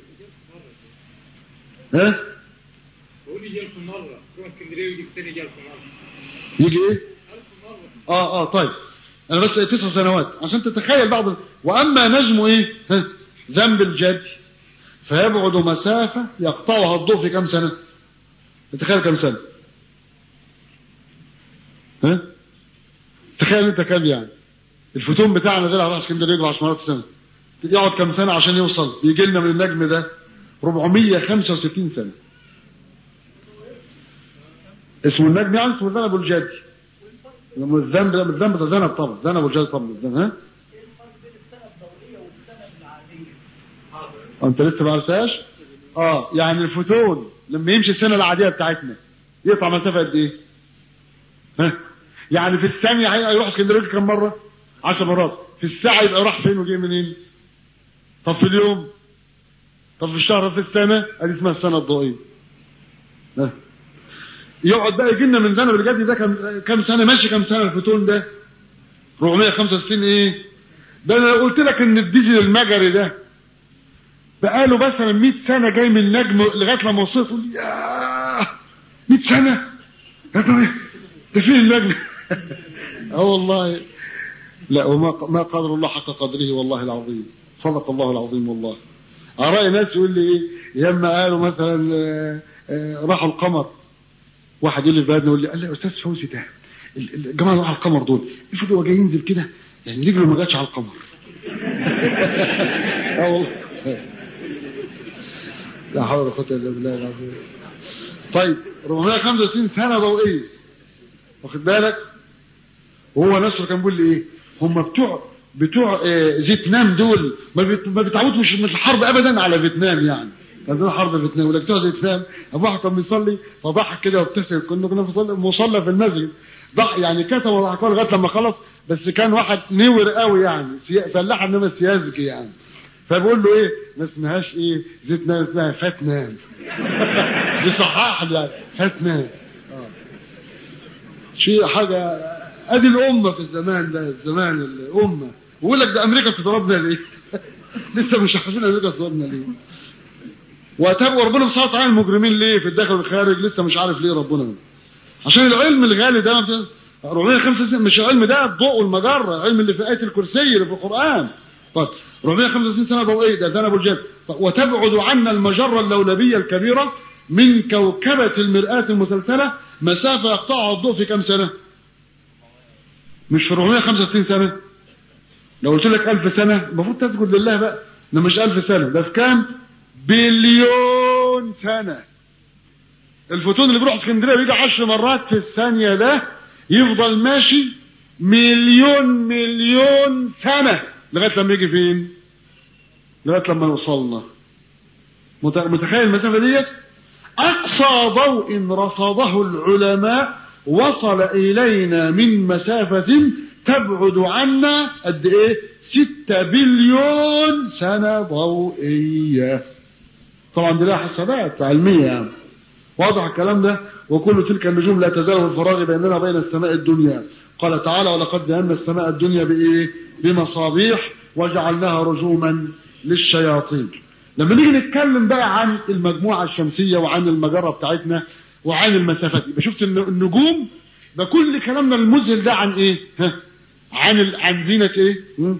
ها
بقول يجي 1000 مره يروح اسكندريه ويجي الثاني يجي 1000 مره
يجي ايه اه اه طيب انا بس تسع سنوات عشان تتخيل بعض واما نجم ايه ها، ذنب الجد فيبعد مسافة يقطعها الضوء في كم سنة تخيل كم سنة ها تخيل انت كم يعني الفوتون بتاعنا ده اللي راح اسكندريه يجري 10 مرات سنة يقعد كم سنة عشان يوصل يجي لنا من النجم ده 465 سنة اسمه النجم يعني اسمه ذنب الجدي لما الذنب ده الذنب ده ذنب طبعا ذنب الجدي طبعا الذنب ها انت لسه ما عرفتهاش اه يعني الفوتون لما يمشي السنه العاديه بتاعتنا يقطع مسافه قد ايه ها يعني في الثانيه هي- هيروح اسكندريه كم مره 10 مرات في الساعه يبقى راح فين وجاي منين طب في اليوم طب في الشهر في السنه ادي اسمها السنه الضوئيه ها. يقعد بقى يجي لنا من ذنب الجدي ده كم كم سنه ماشي كم سنه الفوتون ده 465 ايه ده انا لو قلت لك ان الديزل المجري ده بقاله مثلا 100 سنه جاي من نجم لغايه لما وصلت تقول ياه 100 سنه يا ترى ده فين النجم اه والله لا وما ما قدر الله حق قدره والله العظيم صدق الله العظيم والله أرأي ناس يقول لي ايه ياما قالوا مثلا آه، آه، راحوا القمر واحد يقول لي في بلدنا يقول لي قال لي يا استاذ فوزي ده ال- ال- الجماعه اللي راحوا القمر دول افرض هو جاي ينزل كده يعني رجله ما جاتش على القمر اه والله لا حول ولا قوه الا بالله العظيم طيب 465 سنه ضوئيه واخد بالك وهو نفسه كان بيقول لي ايه هم بتوع بتوع آه، فيتنام دول ما بيت- ما بيتعودوا مش من الحرب ابدا على فيتنام يعني كان ده حرب فيتنام ولا بتوع فيتنام ابو واحد كان بيصلي فضحك كده وابتسم كنا كنا في مصلى- مصلى في المسجد ضح يعني كتب وضحك لغايه لما خلص بس كان واحد نور قوي يعني سي- فلاح انما سيازجي يعني فبقول له ايه ما اسمهاش ايه زيت نام اسمها فاتنام بيصحح لي يعني فاتنام آه. شيء حاجه ادي الامه في الزمان ده الزمان الامه ويقول لك ده امريكا بتضربنا ليه لسه مش عارفين امريكا بتضربنا ليه واتابعوا ربنا سبحانه وتعالى المجرمين ليه في الداخل والخارج لسه مش عارف ليه ربنا عشان العلم الغالي ده ما بت- 465 مش العلم ده الضوء والمجره العلم اللي في ايه الكرسي اللي في القران طيب 465 سنه ضوئيه ده ذنب الجد طب وتبعد عنا المجره اللولبيه الكبيره من كوكبه المرآة المسلسله مسافه يقطعها الضوء في كم سنه؟ مش في 465 سنه لو قلت لك 1000 سنه المفروض تسجد لله بقى ده مش 1000 سنه ده في كام؟ بليون سنه الفوتون اللي بيروح اسكندريه بيجي 10 مرات في الثانيه ده يفضل ماشي مليون مليون سنه لغايه لما يجي فين؟ لغايه لما يوصلنا مت- متخيل المسافه ديت؟ اقصى ضوء رصده العلماء وصل الينا من مسافه تبعد عنا قد ايه؟ 6 بليون سنه ضوئيه طبعا دي لها حسابات علميه يعني واضح الكلام ده وكل تلك النجوم لا تزال في الفراغ بيننا وبين السماء الدنيا قال تعالى ولقد زينا السماء الدنيا بايه بمصابيح وجعلناها رجوما للشياطين لما نيجي نتكلم بقى عن المجموعه الشمسيه وعن المجره بتاعتنا وعن المسافات يبقى شفت الن- النجوم ده كل كلامنا المذهل ده عن ايه ها عن ال... عن زينه ايه م?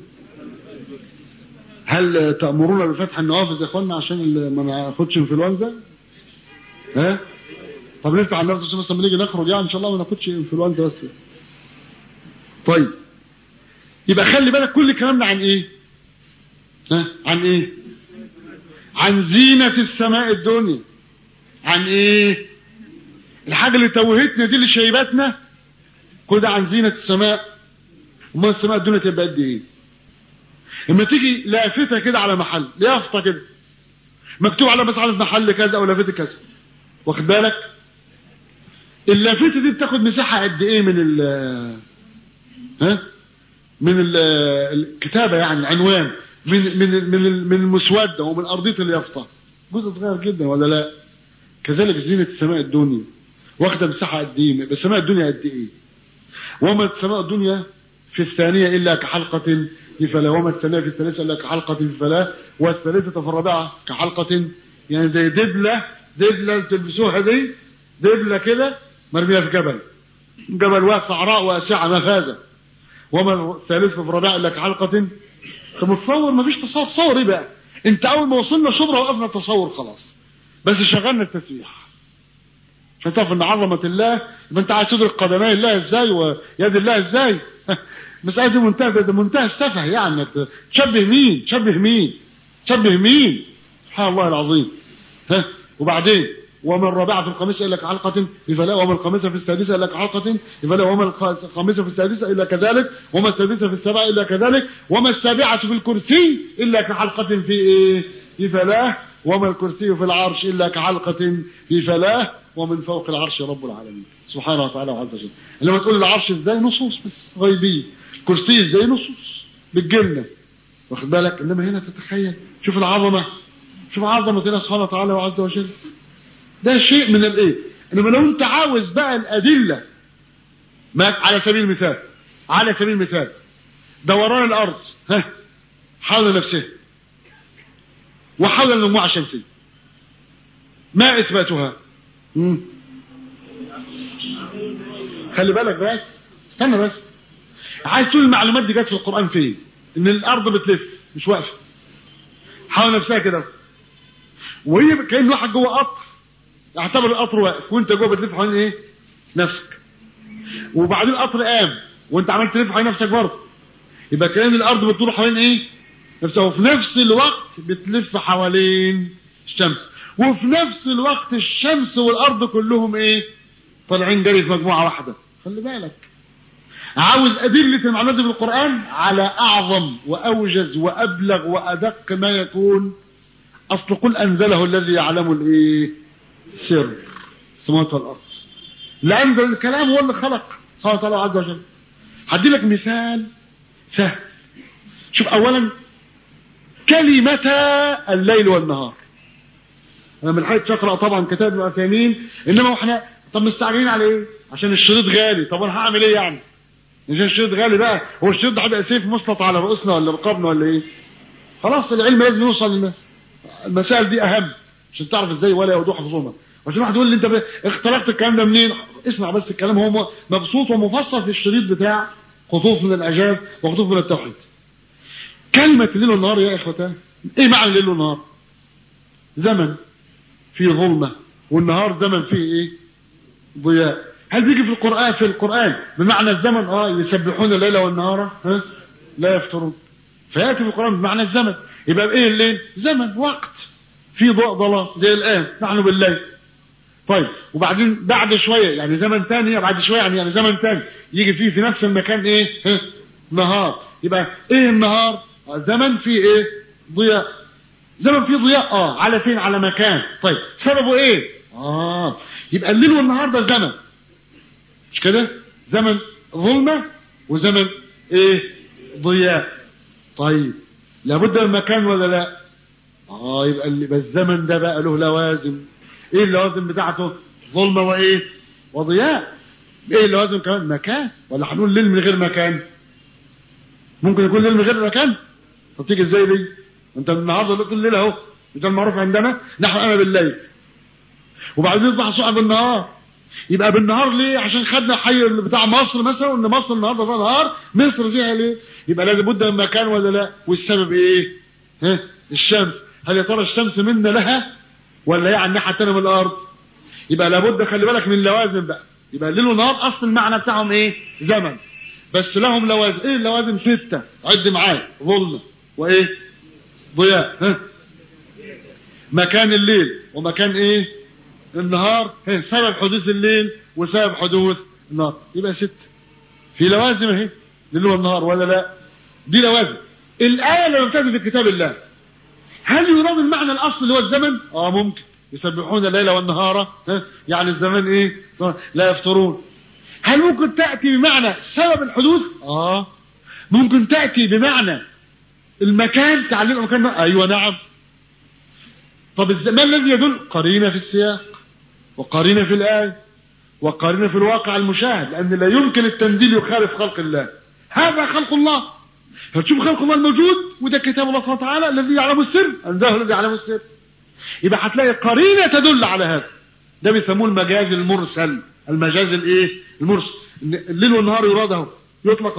هل تأمرون بفتح النوافذ يا اخوانا عشان ال- ما ناخدش انفلونزا ها طب نفتح النفس عشان بس لما نيجي نخرج يعني ان شاء الله ما ناخدش انفلونزا بس طيب يبقى خلي بالك كل كلامنا عن ايه ها عن ايه عن زينة السماء الدنيا عن ايه الحاجة اللي توهتنا دي اللي شايبتنا كل ده عن زينة السماء امال السماء الدنيا تبقى قد ايه لما تيجي لافتة كده على محل يافطة كده مكتوب على بس على محل كذا او لافتة كذا واخد بالك اللافتة دي بتاخد مساحة قد ايه من ال ها من ال- الكتابة يعني العنوان من من من من المسودة ومن أرضية اليافطة جزء صغير جدا ولا لا كذلك زينة السماء الدنيا واخدة مساحة قد ايه بس السماء الدنيا قد ايه وما السماء الدنيا في الثانية إلا كحلقة في فلا وما الثانية في الثالثة إلا كحلقة في فلا والثالثة في الرابعة كحلقة يعني زي دبلة دبلة اللي تلبسوها دي دبلة كده مرمية في جبل جبل واسع صحراء واسعة مفازة وما الثالث في الرابع الا كحلقه انت متصور مفيش تصور تصور ايه بقى انت اول ما وصلنا شبرا وقفنا التصور خلاص بس شغلنا التسبيح عشان تعرف ان عظمه الله يبقى انت عايز تدرك قدمي الله ازاي ويد الله ازاي المساله دي منتهى ده منتهى السفه يعني تشبه مين تشبه مين تشبه مين سبحان الله العظيم ها وبعدين وما الرابعة في الخامسة إلا كحلقة فلا وما الخامسة في السادسة إلا كحلقة فلا وما الخامسة في السادسة إلا كذلك وما السادسة في السبعة إلا كذلك وما السابعة في الكرسي إلا كحلقة في إيه في فلاه وما الكرسي في العرش إلا كحلقة في فلاه ومن فوق العرش رب العالمين سبحانه وتعالى وعز وجل لما تقول العرش ازاي نصوص بس غيبية كرسي ازاي نصوص بالجنة واخد بالك انما هنا تتخيل شوف العظمة شوف عظمة الله سبحانه وتعالى وعز وجل ده شيء من الايه انما لو انت عاوز بقى الادلة ما على سبيل المثال على سبيل المثال دوران الارض ها حول نفسها وحول المجموعة الشمسية ما اثباتها مم. خلي بالك بس استنى بس عايز تقول المعلومات دي جت في القرآن فين ان الارض بتلف مش واقفه حول نفسها كده وهي كأن واحد جوه قطر اعتبر القطر واقف وانت جوه بتلف حوالين ايه نفسك وبعدين القطر قام وانت عمال تلف حوالين نفسك برضه يبقى كأن الارض بتدور حوالين ايه نفسها وفي نفس الوقت بتلف حوالين الشمس وفي نفس الوقت الشمس والارض كلهم ايه طالعين جري في مجموعه واحده خلي بالك عاوز أدلة المعلومات دي في القرآن على أعظم وأوجز وأبلغ وأدق ما يكون أصل قل أنزله الذي يعلم الإيه سر السماوات والأرض لا أنزل الكلام هو اللي خلق سبحانه وتعالى عز وجل هدي لك مثال سهل شوف أولا كلمتا الليل والنهار أنا من حيث أقرأ طبعا كتاب ابن عثيمين إنما وإحنا طب مستعجلين على إيه؟ عشان الشريط غالي طب أنا هعمل إيه يعني؟ عشان الشريط غالي بقى هو الشريط ده هيبقى سيف مسلط على رؤوسنا ولا رقابنا ولا ايه خلاص العلم لازم يوصل للناس المسائل دي اهم عشان تعرف ازاي ولا يودوح حفظونا عشان واحد يقول لي انت اختلقت الكلام ده منين اسمع بس الكلام هو مبسوط ومفصل في الشريط بتاع خطوف من الاعجاز وخطوف من التوحيد كلمة الليل والنهار يا اخوتان ايه معنى الليل والنهار زمن فيه ظلمة والنهار زمن فيه ايه ضياء هل بيجي في القرآن في القرآن بمعنى الزمن اه يسبحون الليل والنهار ها لا يفترون فيأتي في القرآن بمعنى الزمن يبقى بايه الليل زمن وقت في ضوء ظلام زي الآن نحن بالليل طيب وبعدين بعد شوية يعني زمن ثاني بعد شوية يعني, يعني زمن ثاني يجي فيه في نفس المكان ايه ها نهار يبقى ايه النهار آه زمن فيه ايه ضياء زمن فيه ضياء اه على فين على مكان طيب سببه ايه اه يبقى الليل والنهار ده زمن مش كده زمن ظلمة وزمن ايه ضياء طيب لابد من مكان ولا لا اه يبقى اللي الزمن ده بقى له لوازم ايه اللوازم بتاعته ظلمة وايه وضياء ايه اللوازم كمان مكان ولا هنقول ليل من غير مكان ممكن يكون ليل من غير مكان طب تيجي ازاي دي انت النهارده قلت الليل اهو ده المعروف عندنا نحن انا بالليل وبعدين يصبح صبح بالنهار يبقى بالنهار ليه عشان خدنا حي بتاع مصر مثلا ان مصر النهارده فيها نهار مصر فيها ليه يبقى لازم بد من مكان ولا لا والسبب ايه ها الشمس هل يا ترى الشمس منا لها ولا هي على الناحيه الثانيه من الارض يبقى لابد خلي بالك من اللوازم بقى يبقى الليل والنهار اصل المعنى بتاعهم ايه زمن بس لهم لوازم ايه اللوازم ستة عد معايا ظلمة وايه ضياء ها مكان الليل ومكان ايه النهار هي سبب حدوث الليل وسبب حدوث النهار يبقى ست في لوازم اهي الليل والنهار ولا لا دي لوازم الآية اللي بتنزل في كتاب الله هل يراد المعنى الأصلي اللي هو الزمن؟ اه ممكن يسبحون الليل والنهار ها؟ يعني الزمان ايه؟ لا يفطرون هل ممكن تأتي بمعنى سبب الحدوث؟ اه ممكن تأتي بمعنى المكان تعليل المكان ايوه نعم طب ما الذي يدل قرينة في السياق وقرينة في الآية وقرينة في الواقع المشاهد لأن لا يمكن التنزيل يخالف خلق الله هذا خلق الله فتشوف خلق الله الموجود وده كتاب الله سبحانه وتعالى الذي يعلم السر أنزله الذي يعلم السر يبقى هتلاقي قرينة تدل على هذا ده بيسموه المجاز المرسل المجاز الايه المرسل الليل والنهار يراد اهو يطلق اهو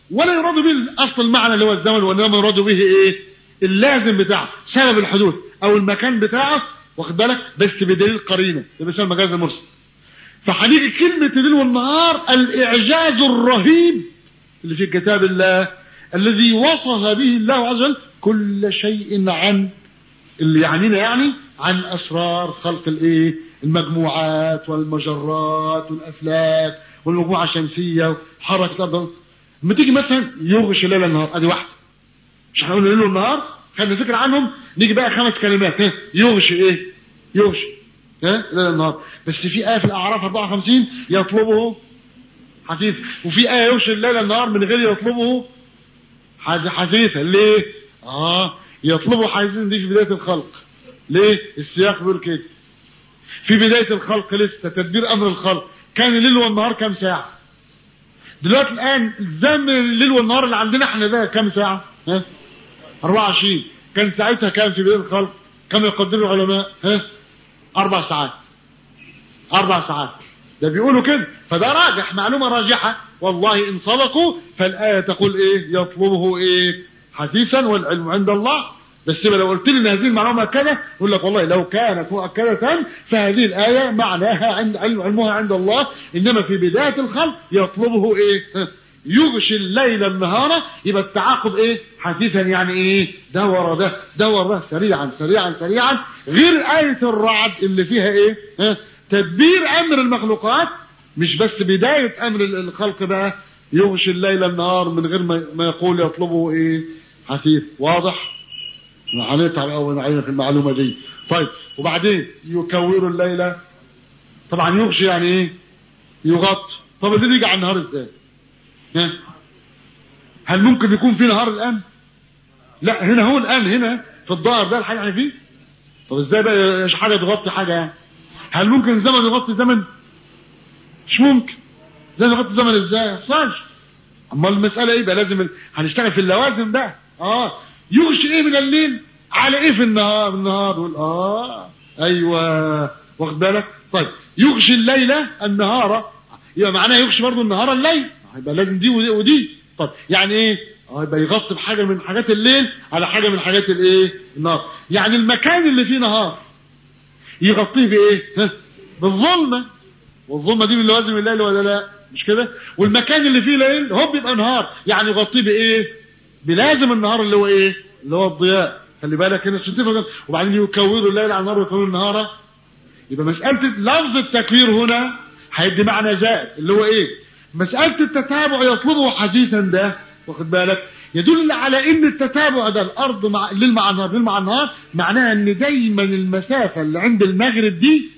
ولا يراد به اصل المعنى اللي هو الزمن وانما يراد به ايه اللازم بتاعه سبب الحدوث او المكان بتاعه واخد بالك بس بدليل قرينه ده بيسمى المجاز المرسل فهنيجي كلمه الليل والنهار الاعجاز الرهيب اللي في كتاب الله الذي وصف به الله عز وجل كل شيء عن اللي يعنينا يعني عن اسرار خلق الايه المجموعات والمجرات والافلاك والمجموعه الشمسيه وحركه الارض لما تيجي مثلا يغش الليل النهار ادي واحده مش هنقول الليل والنهار خدنا فكره عنهم نيجي بقى خمس كلمات ها يغش ايه يغش ها الليل النهار بس في ايه في الاعراف 54 يطلبه حثيث وفي ايه يغش الليل النهار من غير يطلبه حثيثا ليه اه يطلبه حثيثا دي في بدايه الخلق ليه السياق بيقول كده في بدايه الخلق لسه تدبير امر الخلق كان الليل والنهار كام ساعه دلوقتي الان زمن الليل والنهار اللي عندنا احنا ده كام ساعه ها 24 كان ساعتها كام في بدايه الخلق كم يقدر العلماء ها اربع ساعات اربع ساعات ده بيقولوا كده فده راجح معلومه راجحه والله ان صدقوا فالايه تقول ايه يطلبه ايه حثيثا والعلم عند الله بس لو قلت لي ان هذه المعلومه كذا يقول لك والله لو كانت مؤكده فهذه الايه معناها عند علمها عند الله انما في بدايه الخلق يطلبه ايه يغشي الليل النهار يبقى التعاقب ايه حثيثا يعني ايه دور ده دور ده سريعا سريعا سريعا غير آية الرعد اللي فيها ايه ها تدبير امر المخلوقات مش بس بداية امر الخلق بقى يغشي الليل النهار من غير ما يقول يطلبه ايه حثيث واضح هنتعب اول علينا في المعلومة دي طيب وبعدين يكور الليلة طبعا يغشي يعني ايه يغطي طب الليل يجي على النهار ازاي هل ممكن يكون في نهار الان لا هنا هو الان هنا في الظاهر ده الحاجه يعني فيه طب ازاي بقى حاجه تغطي حاجه يعني هل ممكن زمن يغطي زمن مش ممكن زمن يغطي زمن ازاي يحصلش اما المساله ايه بقى لازم ال... هنشتغل في اللوازم بقى اه يغشي ايه من الليل على ايه في النهار النهار يقول اه ايوه واخد بالك طيب يغشي الليله النهار يبقى معناه يغشي برضه النهار الليل هيبقى لازم دي ودي, ودي. طب يعني ايه اه يبقى يغطي بحاجه من حاجات الليل على حاجه من حاجات الايه النهار يعني المكان اللي فيه نهار يغطيه بايه ها بالظلمه والظلمه دي من لوازم الليل ولا لا مش كده والمكان اللي فيه ليل هو بيبقى نهار يعني يغطيه بايه بلازم النهار اللي هو ايه اللي هو الضياء خلي بالك هنا عشان تفهم وبعدين يكوروا الليل على النهار ويكوروا النهار يبقى مساله لفظ التكوير هنا هيدي معنى زائد اللي هو ايه مسألة التتابع يطلبه حديثا ده واخد بالك يدل على ان التتابع ده الارض مع الليل مع النهار الليل مع النهار معناها ان دايما المسافة اللي عند المغرب دي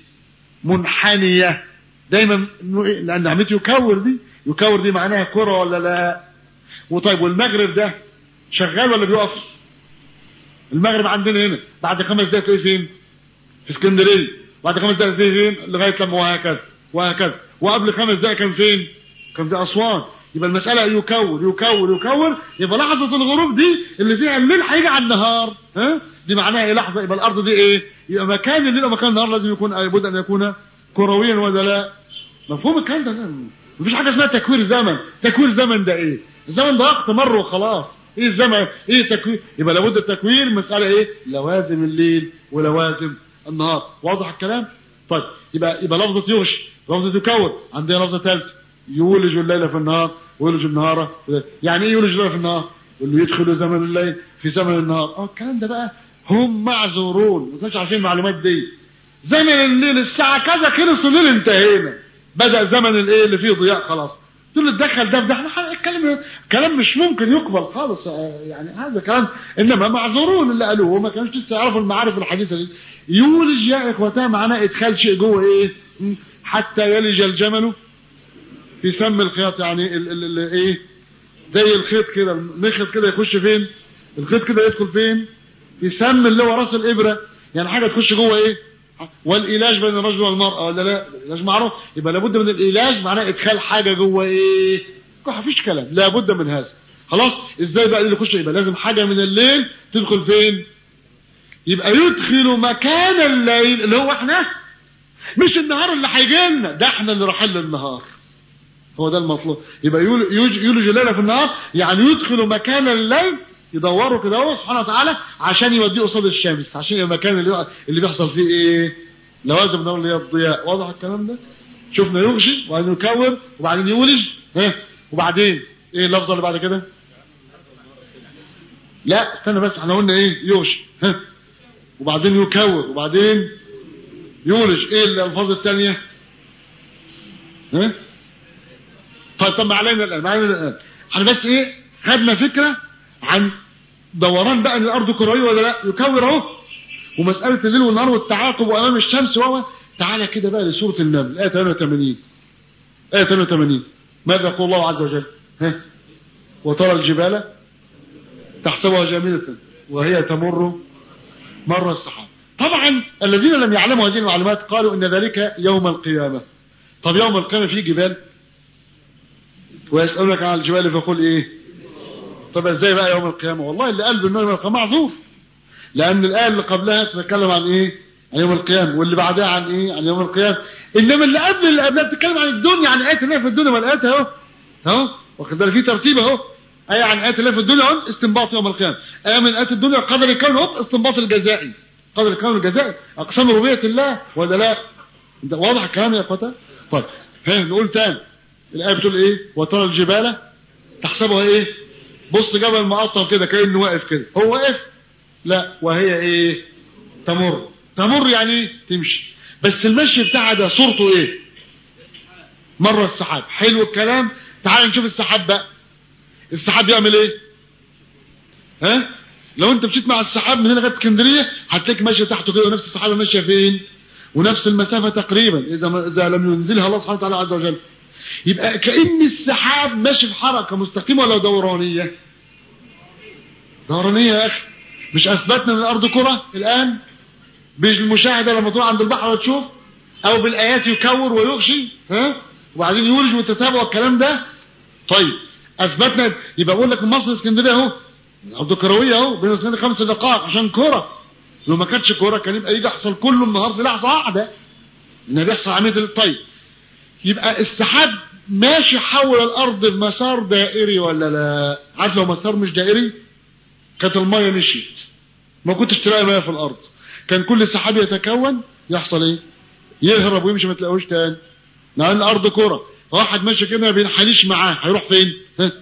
منحنية دايما لان عمليه يكور دي يكور دي معناها كرة ولا لا وطيب والمغرب ده شغال ولا بيقف المغرب عندنا هنا بعد خمس دقايق ايه فين في اسكندريه بعد خمس دقايق فين لغايه لما وهكذا وهكذا وقبل خمس دقايق كان فين كان في اسوان يبقى المسألة يكور يكور يكور يبقى لحظة الغروب دي اللي فيها الليل هيجي على النهار ها دي معناها ايه لحظة يبقى الأرض دي ايه يبقى مكان الليل ومكان النهار لازم يكون لابد أن يكون كرويا ولا لا مفهوم الكلام ده مفيش حاجة اسمها تكوير زمن تكوير زمن ده ايه الزمن ده وقت مر وخلاص ايه الزمن ايه تكوير يبقى لابد التكوير مسألة ايه لوازم الليل ولوازم النهار واضح الكلام طيب يبقى يبقى لفظة يغش لفظة يكور عندنا لفظة ثالثة يولج الليل في النهار ويولج النهار يعني ايه يولج الليل في النهار واللي يدخل زمن الليل في زمن النهار اه الكلام ده بقى هم معذورون ما كانش عارفين المعلومات دي زمن الليل الساعه كذا خلص الليل انتهينا بدا زمن الايه اللي فيه ضياء خلاص تقول تدخل ده في ده احنا الكلام كلام مش ممكن يقبل خالص يعني هذا كلام انما معذورون اللي قالوه ما كانوش لسه يعرفوا المعارف الحديثه دي يولج يا اخوتاه معناه ادخال شيء جوه ايه حتى يلج الجمل في سم الخياط يعني ال ال ال ايه زي الخيط كده المخيط كده يخش فين الخيط كده يدخل فين في سم اللي هو راس الابره يعني حاجه تخش جوه ايه والعلاج بين الرجل والمراه ولا لا العلاج معروف يبقى لابد من العلاج معناه ادخال حاجه جوه ايه مفيش كلام لابد من هذا خلاص ازاي بقى اللي يخش يبقى لازم حاجه من الليل تدخل فين يبقى يدخل مكان الليل اللي هو احنا مش النهار اللي هيجي لنا ده احنا اللي رايحين للنهار هو ده المطلوب يبقى يول- يوج- يولج الليل في النهار يعني يدخل مكان الليل يدوروا كده هو سبحانه وتعالى عشان يوديه قصاد الشمس عشان يبقى المكان اللي, اللي بيحصل فيه ايه لوازم نقول اللي هي الضياء واضح الكلام ده شفنا يغشي وبعدين يكور وبعدين يولج ها وبعدين ايه اللفظه اللي بعد كده لا استنى بس احنا قلنا ايه يغشي ها وبعدين يكور وبعدين يولج ايه الالفاظ الثانيه ها طيب طب ما علينا الان ما علينا الان احنا بس ايه خدنا فكره عن دوران بقى ان الارض كرويه ولا لا يكور اهو ومساله الليل والنهار والتعاقب وامام الشمس وهو تعالى كده بقى لسوره النمل ايه 88 ايه 88 ماذا يقول الله عز وجل ها وترى الجبال تحسبها جامده وهي تمر مر السحاب طبعا الذين لم يعلموا هذه المعلومات قالوا ان ذلك يوم القيامه طب يوم القيامه في جبال ويسالونك عن الجبال فقل ايه طب ازاي بقى يوم القيامه والله اللي قال بانه يوم القيامه معذور لان الايه اللي قبلها تتكلم عن ايه عن يوم القيامه واللي بعدها عن ايه عن يوم القيامه انما اللي قبل اللي قبلها بتتكلم عن الدنيا عن ايات الله في الدنيا والايات اهو اهو واخد بالك في ترتيب اهو ايه عن ايات الله في الدنيا اهو استنباط يوم القيامه ايه من ايات الدنيا قدر الكون اهو استنباط الجزائي قدر الكون الجزائي اقسام ربوبيه الله ولا لا ده واضح الكلام يا اخواتا طيب ها نقول تاني الايه بتقول ايه وترى الجبال تحسبها ايه بص جبل مقطم كده كانه واقف كده هو واقف لا وهي ايه تمر تمر يعني ايه تمشي بس المشي بتاعها ده صورته ايه مره السحاب حلو الكلام تعال نشوف السحاب بقى السحاب يعمل ايه ها لو انت مشيت مع السحاب من هنا لغايه اسكندريه هتلاقيك ماشيه تحته كده ونفس السحابه ماشيه فين ونفس المسافه تقريبا اذا ما اذا لم ينزلها الله سبحانه وتعالى عز وجل يبقى كأن السحاب ماشي في حركة مستقيمة ولا دورانية دورانية يا أخي مش أثبتنا من الأرض كرة الآن بالمشاهدة لما تروح عند البحر وتشوف أو بالآيات يكور ويغشي ها وبعدين يولج والتتابع والكلام ده طيب أثبتنا يبقى أقول لك من مصر اسكندرية أهو الأرض كروية أهو بين اسكندرية خمس دقائق عشان كرة لو ما كانتش كرة كان يبقى يجي يحصل كله النهار في لحظة واحدة إن بيحصل عملية طيب يبقى السحاب ماشي حول الارض بمسار دائري ولا لا عارف لو مسار مش دائري كانت الميه مشيت ما كنتش تلاقي ميه في الارض كان كل سحاب يتكون يحصل ايه يهرب ويمشي ما تلاقوش تاني لان الارض كره واحد ماشي كده ما بينحنيش معاه هيروح فين ها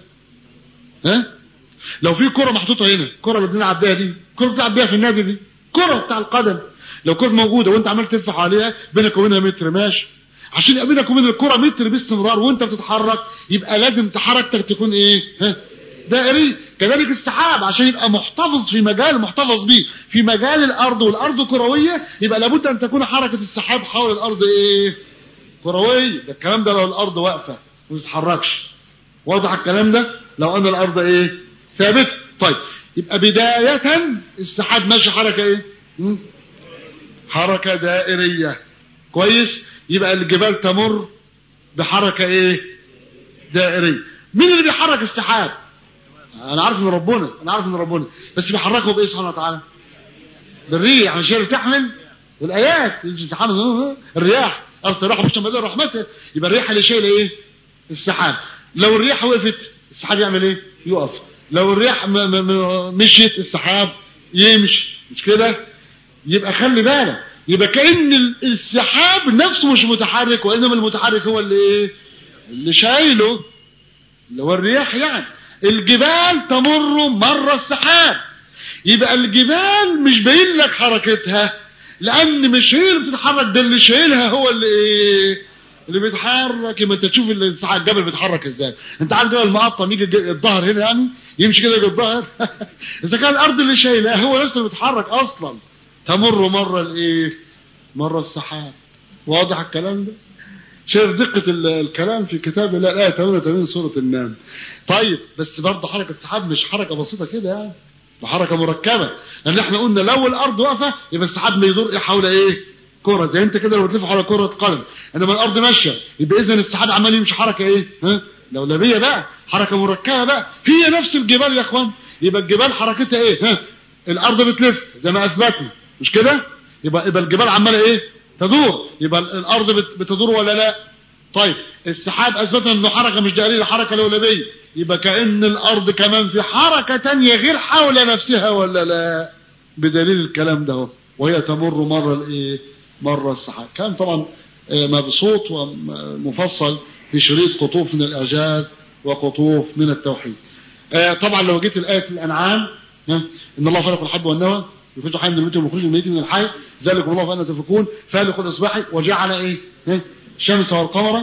ها لو في كره محطوطه هنا الكره اللي بنلعب بيها دي الكره اللي بنلعب بيها في النادي دي كره بتاع القدم لو كره موجوده وانت عمال تلف عليها بينك وبينها متر ماشي عشان يبقى بينك وبين الكره متر باستمرار وانت بتتحرك يبقى لازم حركتك تكون ايه ها دائري كذلك السحاب عشان يبقى محتفظ في مجال محتفظ بيه في مجال الارض والارض كرويه يبقى لابد ان تكون حركه السحاب حول الارض ايه كرويه ده الكلام ده لو الارض واقفه ما تتحركش واضح الكلام ده لو ان الارض ايه ثابته طيب يبقى بدايه السحاب ماشي حركه ايه م? حركه دائريه كويس يبقى الجبال تمر بحركة ايه دائرية مين اللي بيحرك السحاب انا عارف ان ربنا انا عارف ان ربنا بس بيحركه بايه سبحانه وتعالى بالريح عشان اللي تحمل والايات سبحانه الرياح ارسل رياح بشتم بدل رحمته يبقى الريح اللي شايله ايه السحاب لو الريح وقفت السحاب يعمل ايه يقف لو الريح م- م- م- مشيت السحاب يمشي مش كده يبقى خلي بالك يبقى كأن ال- السحاب نفسه مش متحرك وإنما المتحرك هو اللي إيه؟ اللي شايله اللي هو الرياح يعني الجبال تمر مر السحاب يبقى الجبال مش باين لك حركتها لأن مش هي اللي بتتحرك ده اللي شايلها هو اللي إيه؟ اللي بيتحرك يبقى انت تشوف السحاب الجبل بيتحرك ازاي انت عارف جبل المقطم يجي الج- الظهر هنا يعني يمشي كده يجي الظهر اذا كان الارض اللي شايلها هو نفسه اللي بيتحرك اصلا تمر مرة الايه مرة السحاب واضح الكلام ده شايف دقة ال- الكلام في كتاب الله الآية 88 سورة النام طيب بس برضه حركة السحاب مش حركة بسيطة كده يعني ده حركة مركبة لأن احنا قلنا لو الأرض واقفة يبقى السحاب بيدور حول إيه؟ كرة زي أنت كده لو بتلف حول كرة قدم إنما الأرض ماشية يبقى إذا السحاب عمال يمشي حركة إيه؟ ها؟ لولبية بقى حركة مركبة بقى هي نفس الجبال يا إخوان يبقى الجبال حركتها إيه؟ ها؟ الأرض بتلف زي ما أثبتنا مش كده؟ يبقى يبقى الجبال عمالة إيه؟ تدور يبقى الأرض بت- بتدور ولا لا؟ طيب السحاب اثبت انه حركه مش دائريه حركه لولبيه يبقى كان الارض كمان في حركه تانية غير حول نفسها ولا لا بدليل الكلام ده وهي تمر مره الايه مره السحاب كان طبعا مبسوط ومفصل في شريط قطوف من الاعجاز وقطوف من التوحيد طبعا لو جيت الايه الانعام ان الله خلق الحب والنوى يخرج حي من الميت ويخرج الميت من الحي ذلك الله فأنا تفكون فالق الاصباح وجعل ايه الشمس والقمر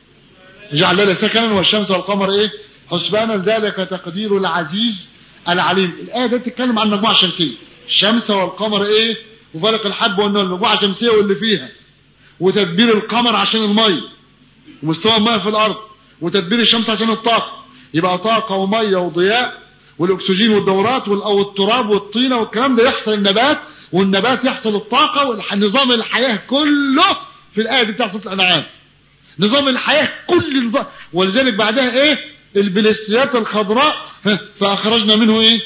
جعل الليل سكنا والشمس والقمر ايه حسبانا ذلك تقدير العزيز العليم الايه دي بتتكلم عن مجموعه شمسيه الشمس والقمر ايه وفلق الحب والنوى المجموعه الشمسيه واللي فيها وتدبير القمر عشان المي ومستوى الميه في الارض وتدبير الشمس عشان الطاقه يبقى طاقه وميه وضياء والاكسجين والدورات او التراب والطينه والكلام ده يحصل النبات والنبات يحصل الطاقه ونظام الحياه كله في الايه دي بتاعت الانعام نظام الحياه كل الض... ولذلك بعدها ايه البليستيات الخضراء فاخرجنا منه ايه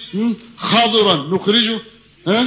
خضرا نخرجه ها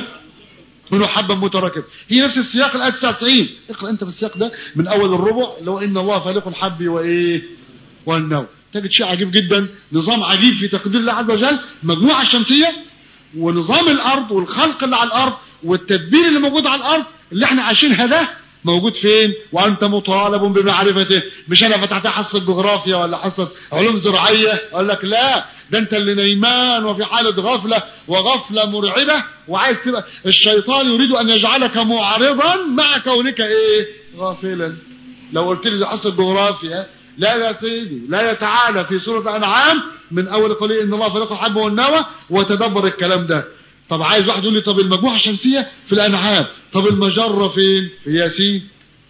منه حبا متراكب هي نفس السياق الايه 99 اقرا انت في السياق ده من اول الربع لو ان الله فالق الحب وايه والنوى تجد شيء عجيب جدا نظام عجيب في تقدير الله عز وجل مجموعة شمسية ونظام الأرض والخلق اللي على الأرض والتدبير اللي موجود على الأرض اللي احنا عايشينها ده موجود فين وأنت مطالب بمعرفته مش أنا فتحت حصة جغرافيا ولا حصة علوم زراعية أقول لك لا ده أنت اللي نيمان وفي حالة غفلة وغفلة مرعبة وعايز تبقى الشيطان يريد أن يجعلك معرضا مع كونك إيه غافلا لو قلت لي دي حصة جغرافيا لا يا سيدي لا يتعالى في سورة الأنعام من أول قليل إن الله فلق الحب والنوى وتدبر الكلام ده طب عايز واحد يقول لي طب المجموعة الشمسية في الأنعام طب المجرة فين في ياسين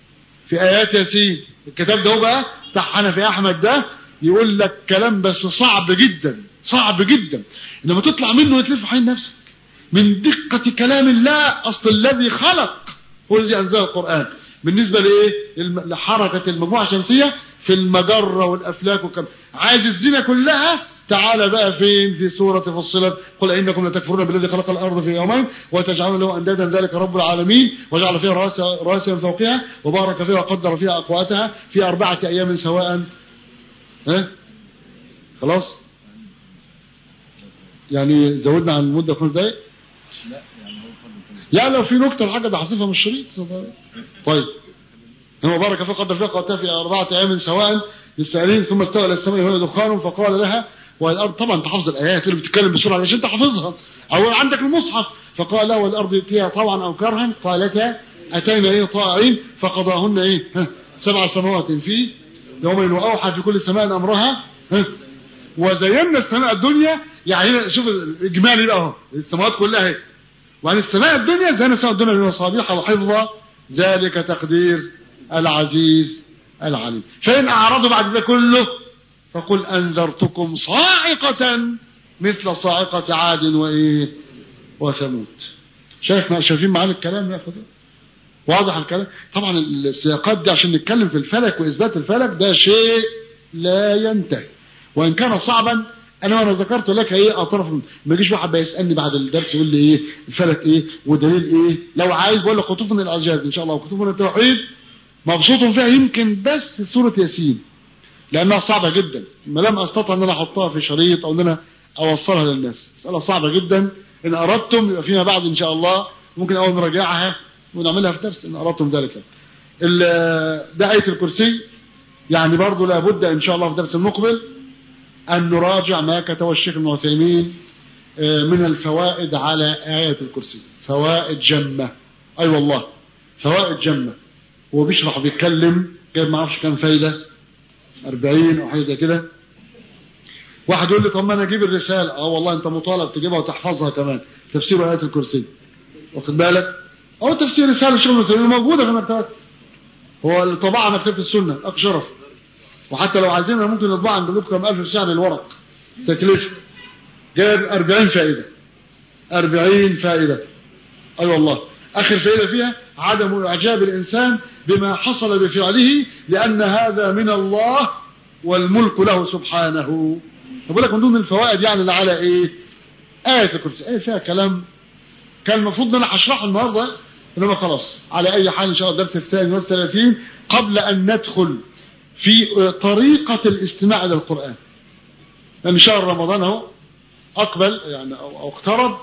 في آيات ياسين الكتاب ده هو بقى بتاع حنفي أحمد ده يقول لك كلام بس صعب جدا صعب جدا لما تطلع منه وتلف حين نفسك من دقة كلام الله أصل الذي خلق هو الذي أنزل القرآن بالنسبة لإيه لحركة المجموعة الشمسية في المجرة والأفلاك وكم عايز الزنا كلها تعال بقى فين في سورة فصلت قل إنكم لتكفرون بالذي خلق الأرض في يومين وتجعلون له أندادا ذلك رب العالمين وجعل فيها راسا راسا من فوقها وبارك فيها وقدر فيها أقواتها في أربعة أيام سواء ها خلاص يعني زودنا عن المدة خمس دقايق يعني لو في نكتة الحاجة ده حصيفها من الشريط طيب هو بارك في قدر فيها قوتها في أربعة أيام سواء للسائلين ثم استوى إلى السماء وهي دخان فقال لها والأرض طبعا تحفظ الآيات اللي بتتكلم بسرعة عشان تحفظها أو عندك المصحف فقال له والأرض يأتيها طوعا أو كرها قالتا أتينا إيه طائعين فقضاهن إيه ها سبع سماوات في يومين وأوحى في كل سماء أمرها ها وزينا السماء الدنيا يعني شوف الإجمالي بقى اهو السماوات كلها اهي وعن السماء الدنيا زينا السماء الدنيا بمصابيح وحفظا ذلك تقدير العزيز العليم فإن أعرضوا بعد ده كله فقل أنذرتكم صاعقة مثل صاعقة عاد وإيه وثمود شايف ما شايفين معانا الكلام يا فضل واضح الكلام طبعا السياقات دي عشان نتكلم في الفلك وإثبات الفلك ده شيء لا ينتهي وإن كان صعبا انا وانا ذكرت لك ايه اطراف ما يجيش واحد بيسالني بعد الدرس يقول لي ايه الفلك ايه ودليل ايه لو عايز بقول لك خطوط من الاعجاز ان شاء الله وخطوط من التوحيد مبسوط فيها يمكن بس سوره ياسين لانها صعبه جدا ما لم استطع ان انا احطها في شريط او ان انا اوصلها للناس مساله صعبه جدا ان اردتم يبقى فيما بعد ان شاء الله ممكن اول نراجعها ونعملها في درس ان اردتم ذلك ده ايه الكرسي يعني برضه لابد ان شاء الله في الدرس المقبل أن نراجع ما كتبه الشيخ ابن عثيمين من الفوائد على آية الكرسي فوائد جمة أي أيوة والله فوائد جمة هو بيشرح بيتكلم جايب ما اعرفش كام فايدة 40 أو حاجة زي كده واحد يقول لي طب ما أنا أجيب الرسالة أه والله أنت مطالب تجيبها وتحفظها كمان تفسير آية الكرسي واخد بالك أو تفسير رسالة الشيخ ابن عثيمين موجودة في المكتبات هو اللي طبعها مكتبة السنة أخ شرف وحتى لو عايزينها ممكن نطبعها نجيب لكم 1000 سعر الورق تكلفه جايب 40 فائده 40 فائده اي أيوة والله اخر فائده فيها عدم اعجاب الانسان بما حصل بفعله لان هذا من الله والملك له سبحانه بقول لك من ضمن الفوائد يعني اللي على ايه آية الكرسي آية فيها كلام كان المفروض ان انا هشرحه النهارده انما خلاص على اي حال ان شاء الله الدرس الثاني والثلاثين قبل ان ندخل في طريقة الاستماع إلى القرآن لأن شهر رمضان اهو أقبل يعني أو أو اقترب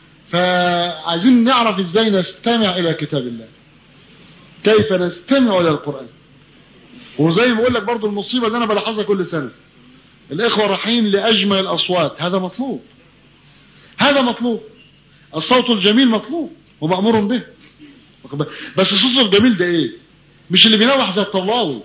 فعايزين نعرف إزاي نستمع إلى كتاب الله كيف نستمع إلى القرآن وزي ما بقول لك برضو المصيبة اللي أنا بلاحظها كل سنة الإخوة رايحين لأجمل الأصوات هذا مطلوب هذا مطلوب الصوت الجميل مطلوب ومأمور به بس الصوت الجميل ده ايه مش اللي بينوح زي الطلاوي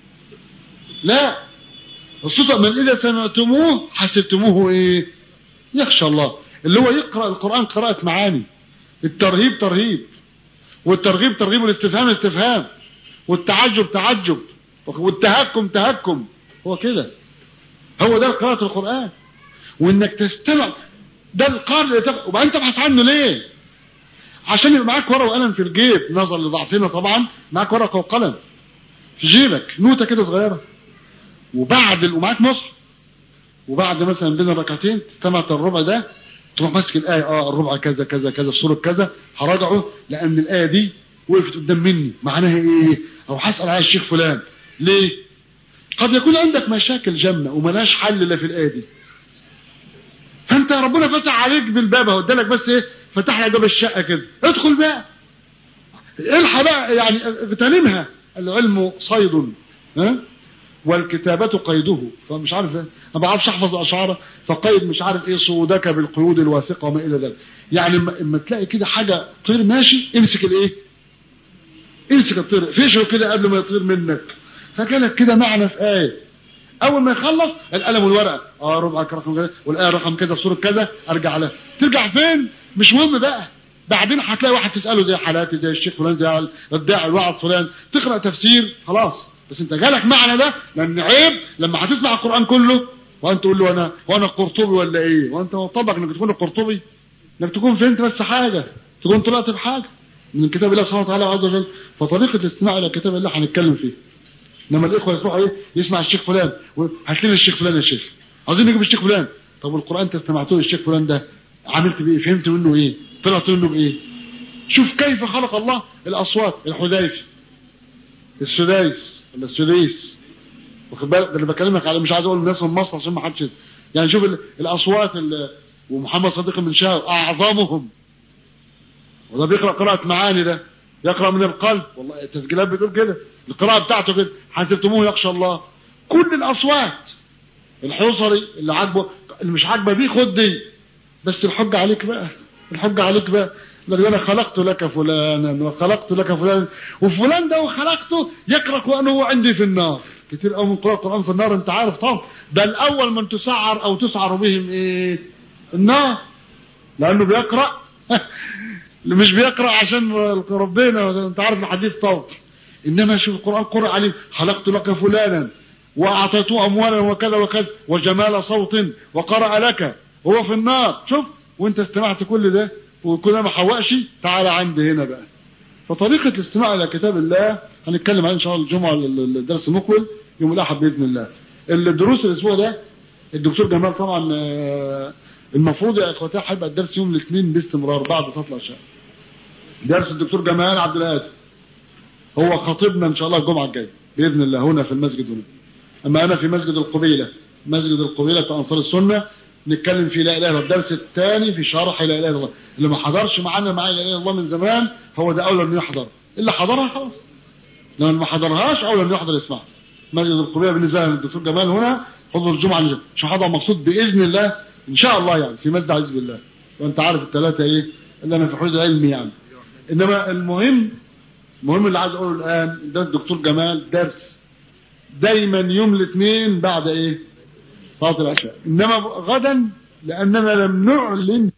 لا الصوت من اذا سمعتموه حسبتموه ايه يخشى الله اللي هو يقرأ القرآن قراءة معاني الترهيب ترهيب والترغيب ترغيب والاستفهام استفهام والتعجب تعجب والتهكم تهكم هو كده هو ده قراءة القرآن وانك تستمع ده القارئ اللي تبقى وبعدين تبحث عنه ليه عشان يبقى معاك ورقه وقلم في الجيب نظر لضعفنا طبعا معاك ورقه وقلم في جيبك نوته كده صغيره وبعد ال... ومعاك مصحف وبعد مثلا بين الركعتين استمعت الربع ده تروح ماسك الايه اه الربع كذا كذا كذا السوره كذا هراجعه لان الايه دي وقفت قدام مني معناها ايه او هسال على الشيخ فلان ليه قد يكون عندك مشاكل جامه وملاش حل الا في الايه دي فانت ربنا فتح عليك بالباب اهو ادالك بس ايه فتح لك باب الشقه كده ادخل بقى الحق بقى يعني اغتنمها العلم صيد ها والكتابة قيده فمش عارف ايه ما بعرفش احفظ الاشعار فقيد مش عارف ايه صودك بالقيود الواثقه وما الى ذلك يعني اما تلاقي كده حاجه طير ماشي امسك الايه امسك الطير فيشه كده قبل ما يطير منك فجالك كده معنى في ايه اول ما يخلص القلم والورقه اه ربع رقم كذا والايه رقم كذا في سوره كذا ارجع لها ترجع فين مش مهم بقى بعدين هتلاقي واحد تساله زي حالاتي زي الشيخ فلان زي الداعي الواعظ فلان تقرا تفسير خلاص بس انت جالك معنى ده لان عيب لما هتسمع القران كله وانت تقول له انا وانا قرطبي ولا ايه وانت طبعك انك تكون القرطبي انك تكون فهمت بس حاجه تكون طلعت بحاجه من كتاب الله سبحانه وتعالى عز وجل فطريقه الاستماع الى كتاب الله هنتكلم فيه انما الاخوه يروحوا ايه يسمع الشيخ فلان هات لنا الشيخ فلان يا شيخ عاوزين نجيب الشيخ فلان طب والقران انت استمعته للشيخ فلان ده عملت بايه فهمت منه ايه طلعت منه بايه شوف كيف خلق الله الاصوات الحذيفي السديس ولا السديس واخد بالك ده اللي بكلمك عليه مش عايز اقول الناس من مصر عشان ما حدش يعني شوف الاصوات ومحمد صديق بن شهاب اعظمهم وده بيقرا قراءه معاني ده يقرا من القلب والله التسجيلات بتقول كده القراءه بتاعته كده حسبتموه يخشى الله كل الاصوات الحصري اللي عاجبه اللي مش عاجبه دي خد دي بس الحج عليك بقى الحج عليك بقى لأن انا خلقت لك فلانا وخلقت لك فلانا وفلان ده وخلقته يقرا قران هو عندي في النار كتير قوي من قراء القران في النار انت عارف طبعا ده الاول من تسعر او تسعر بهم ايه النار لانه بيقرا مش بيقرا عشان ربنا انت عارف الحديث طول انما شوف القران قرأ عليه خلقت لك فلانا واعطيته اموالا وكذا وكذا وجمال صوت وقرأ لك هو في النار شوف وانت استمعت كل ده وكل ما حوقش تعالى عندي هنا بقى فطريقة الاستماع إلى كتاب الله هنتكلم عنها إن شاء الله الجمعة الدرس المقبل يوم الأحد بإذن الله الدروس الأسبوع ده الدكتور جمال طبعا المفروض يا إخواتي هيبقى الدرس يوم الاثنين باستمرار بعد تطلع الشهر درس الدكتور جمال عبد القادر هو خطيبنا إن شاء الله الجمعة الجاية بإذن الله هنا في المسجد هنا أما أنا في مسجد القبيلة مسجد القبيلة في أنصار السنة نتكلم في لا اله الا الدرس الثاني في شرح لا اله الا الله اللي ما حضرش معانا معايا لا اله الا الله من زمان هو ده اولى انه يحضر اللي حضرها خلاص لو ما حضرهاش اولى انه يحضر يسمعها مسجد القبيله بالنسبه للدكتور جمال هنا حضور الجمعه مش هحضر مقصود باذن الله ان شاء الله يعني في مسجد عز بالله وانت عارف الثلاثه ايه اللي انا في حوز علمي يعني انما المهم المهم اللي عايز اقوله الان ده الدكتور جمال درس دايما يوم الاثنين بعد ايه صلاه العشاء انما غدا لاننا لم نعلن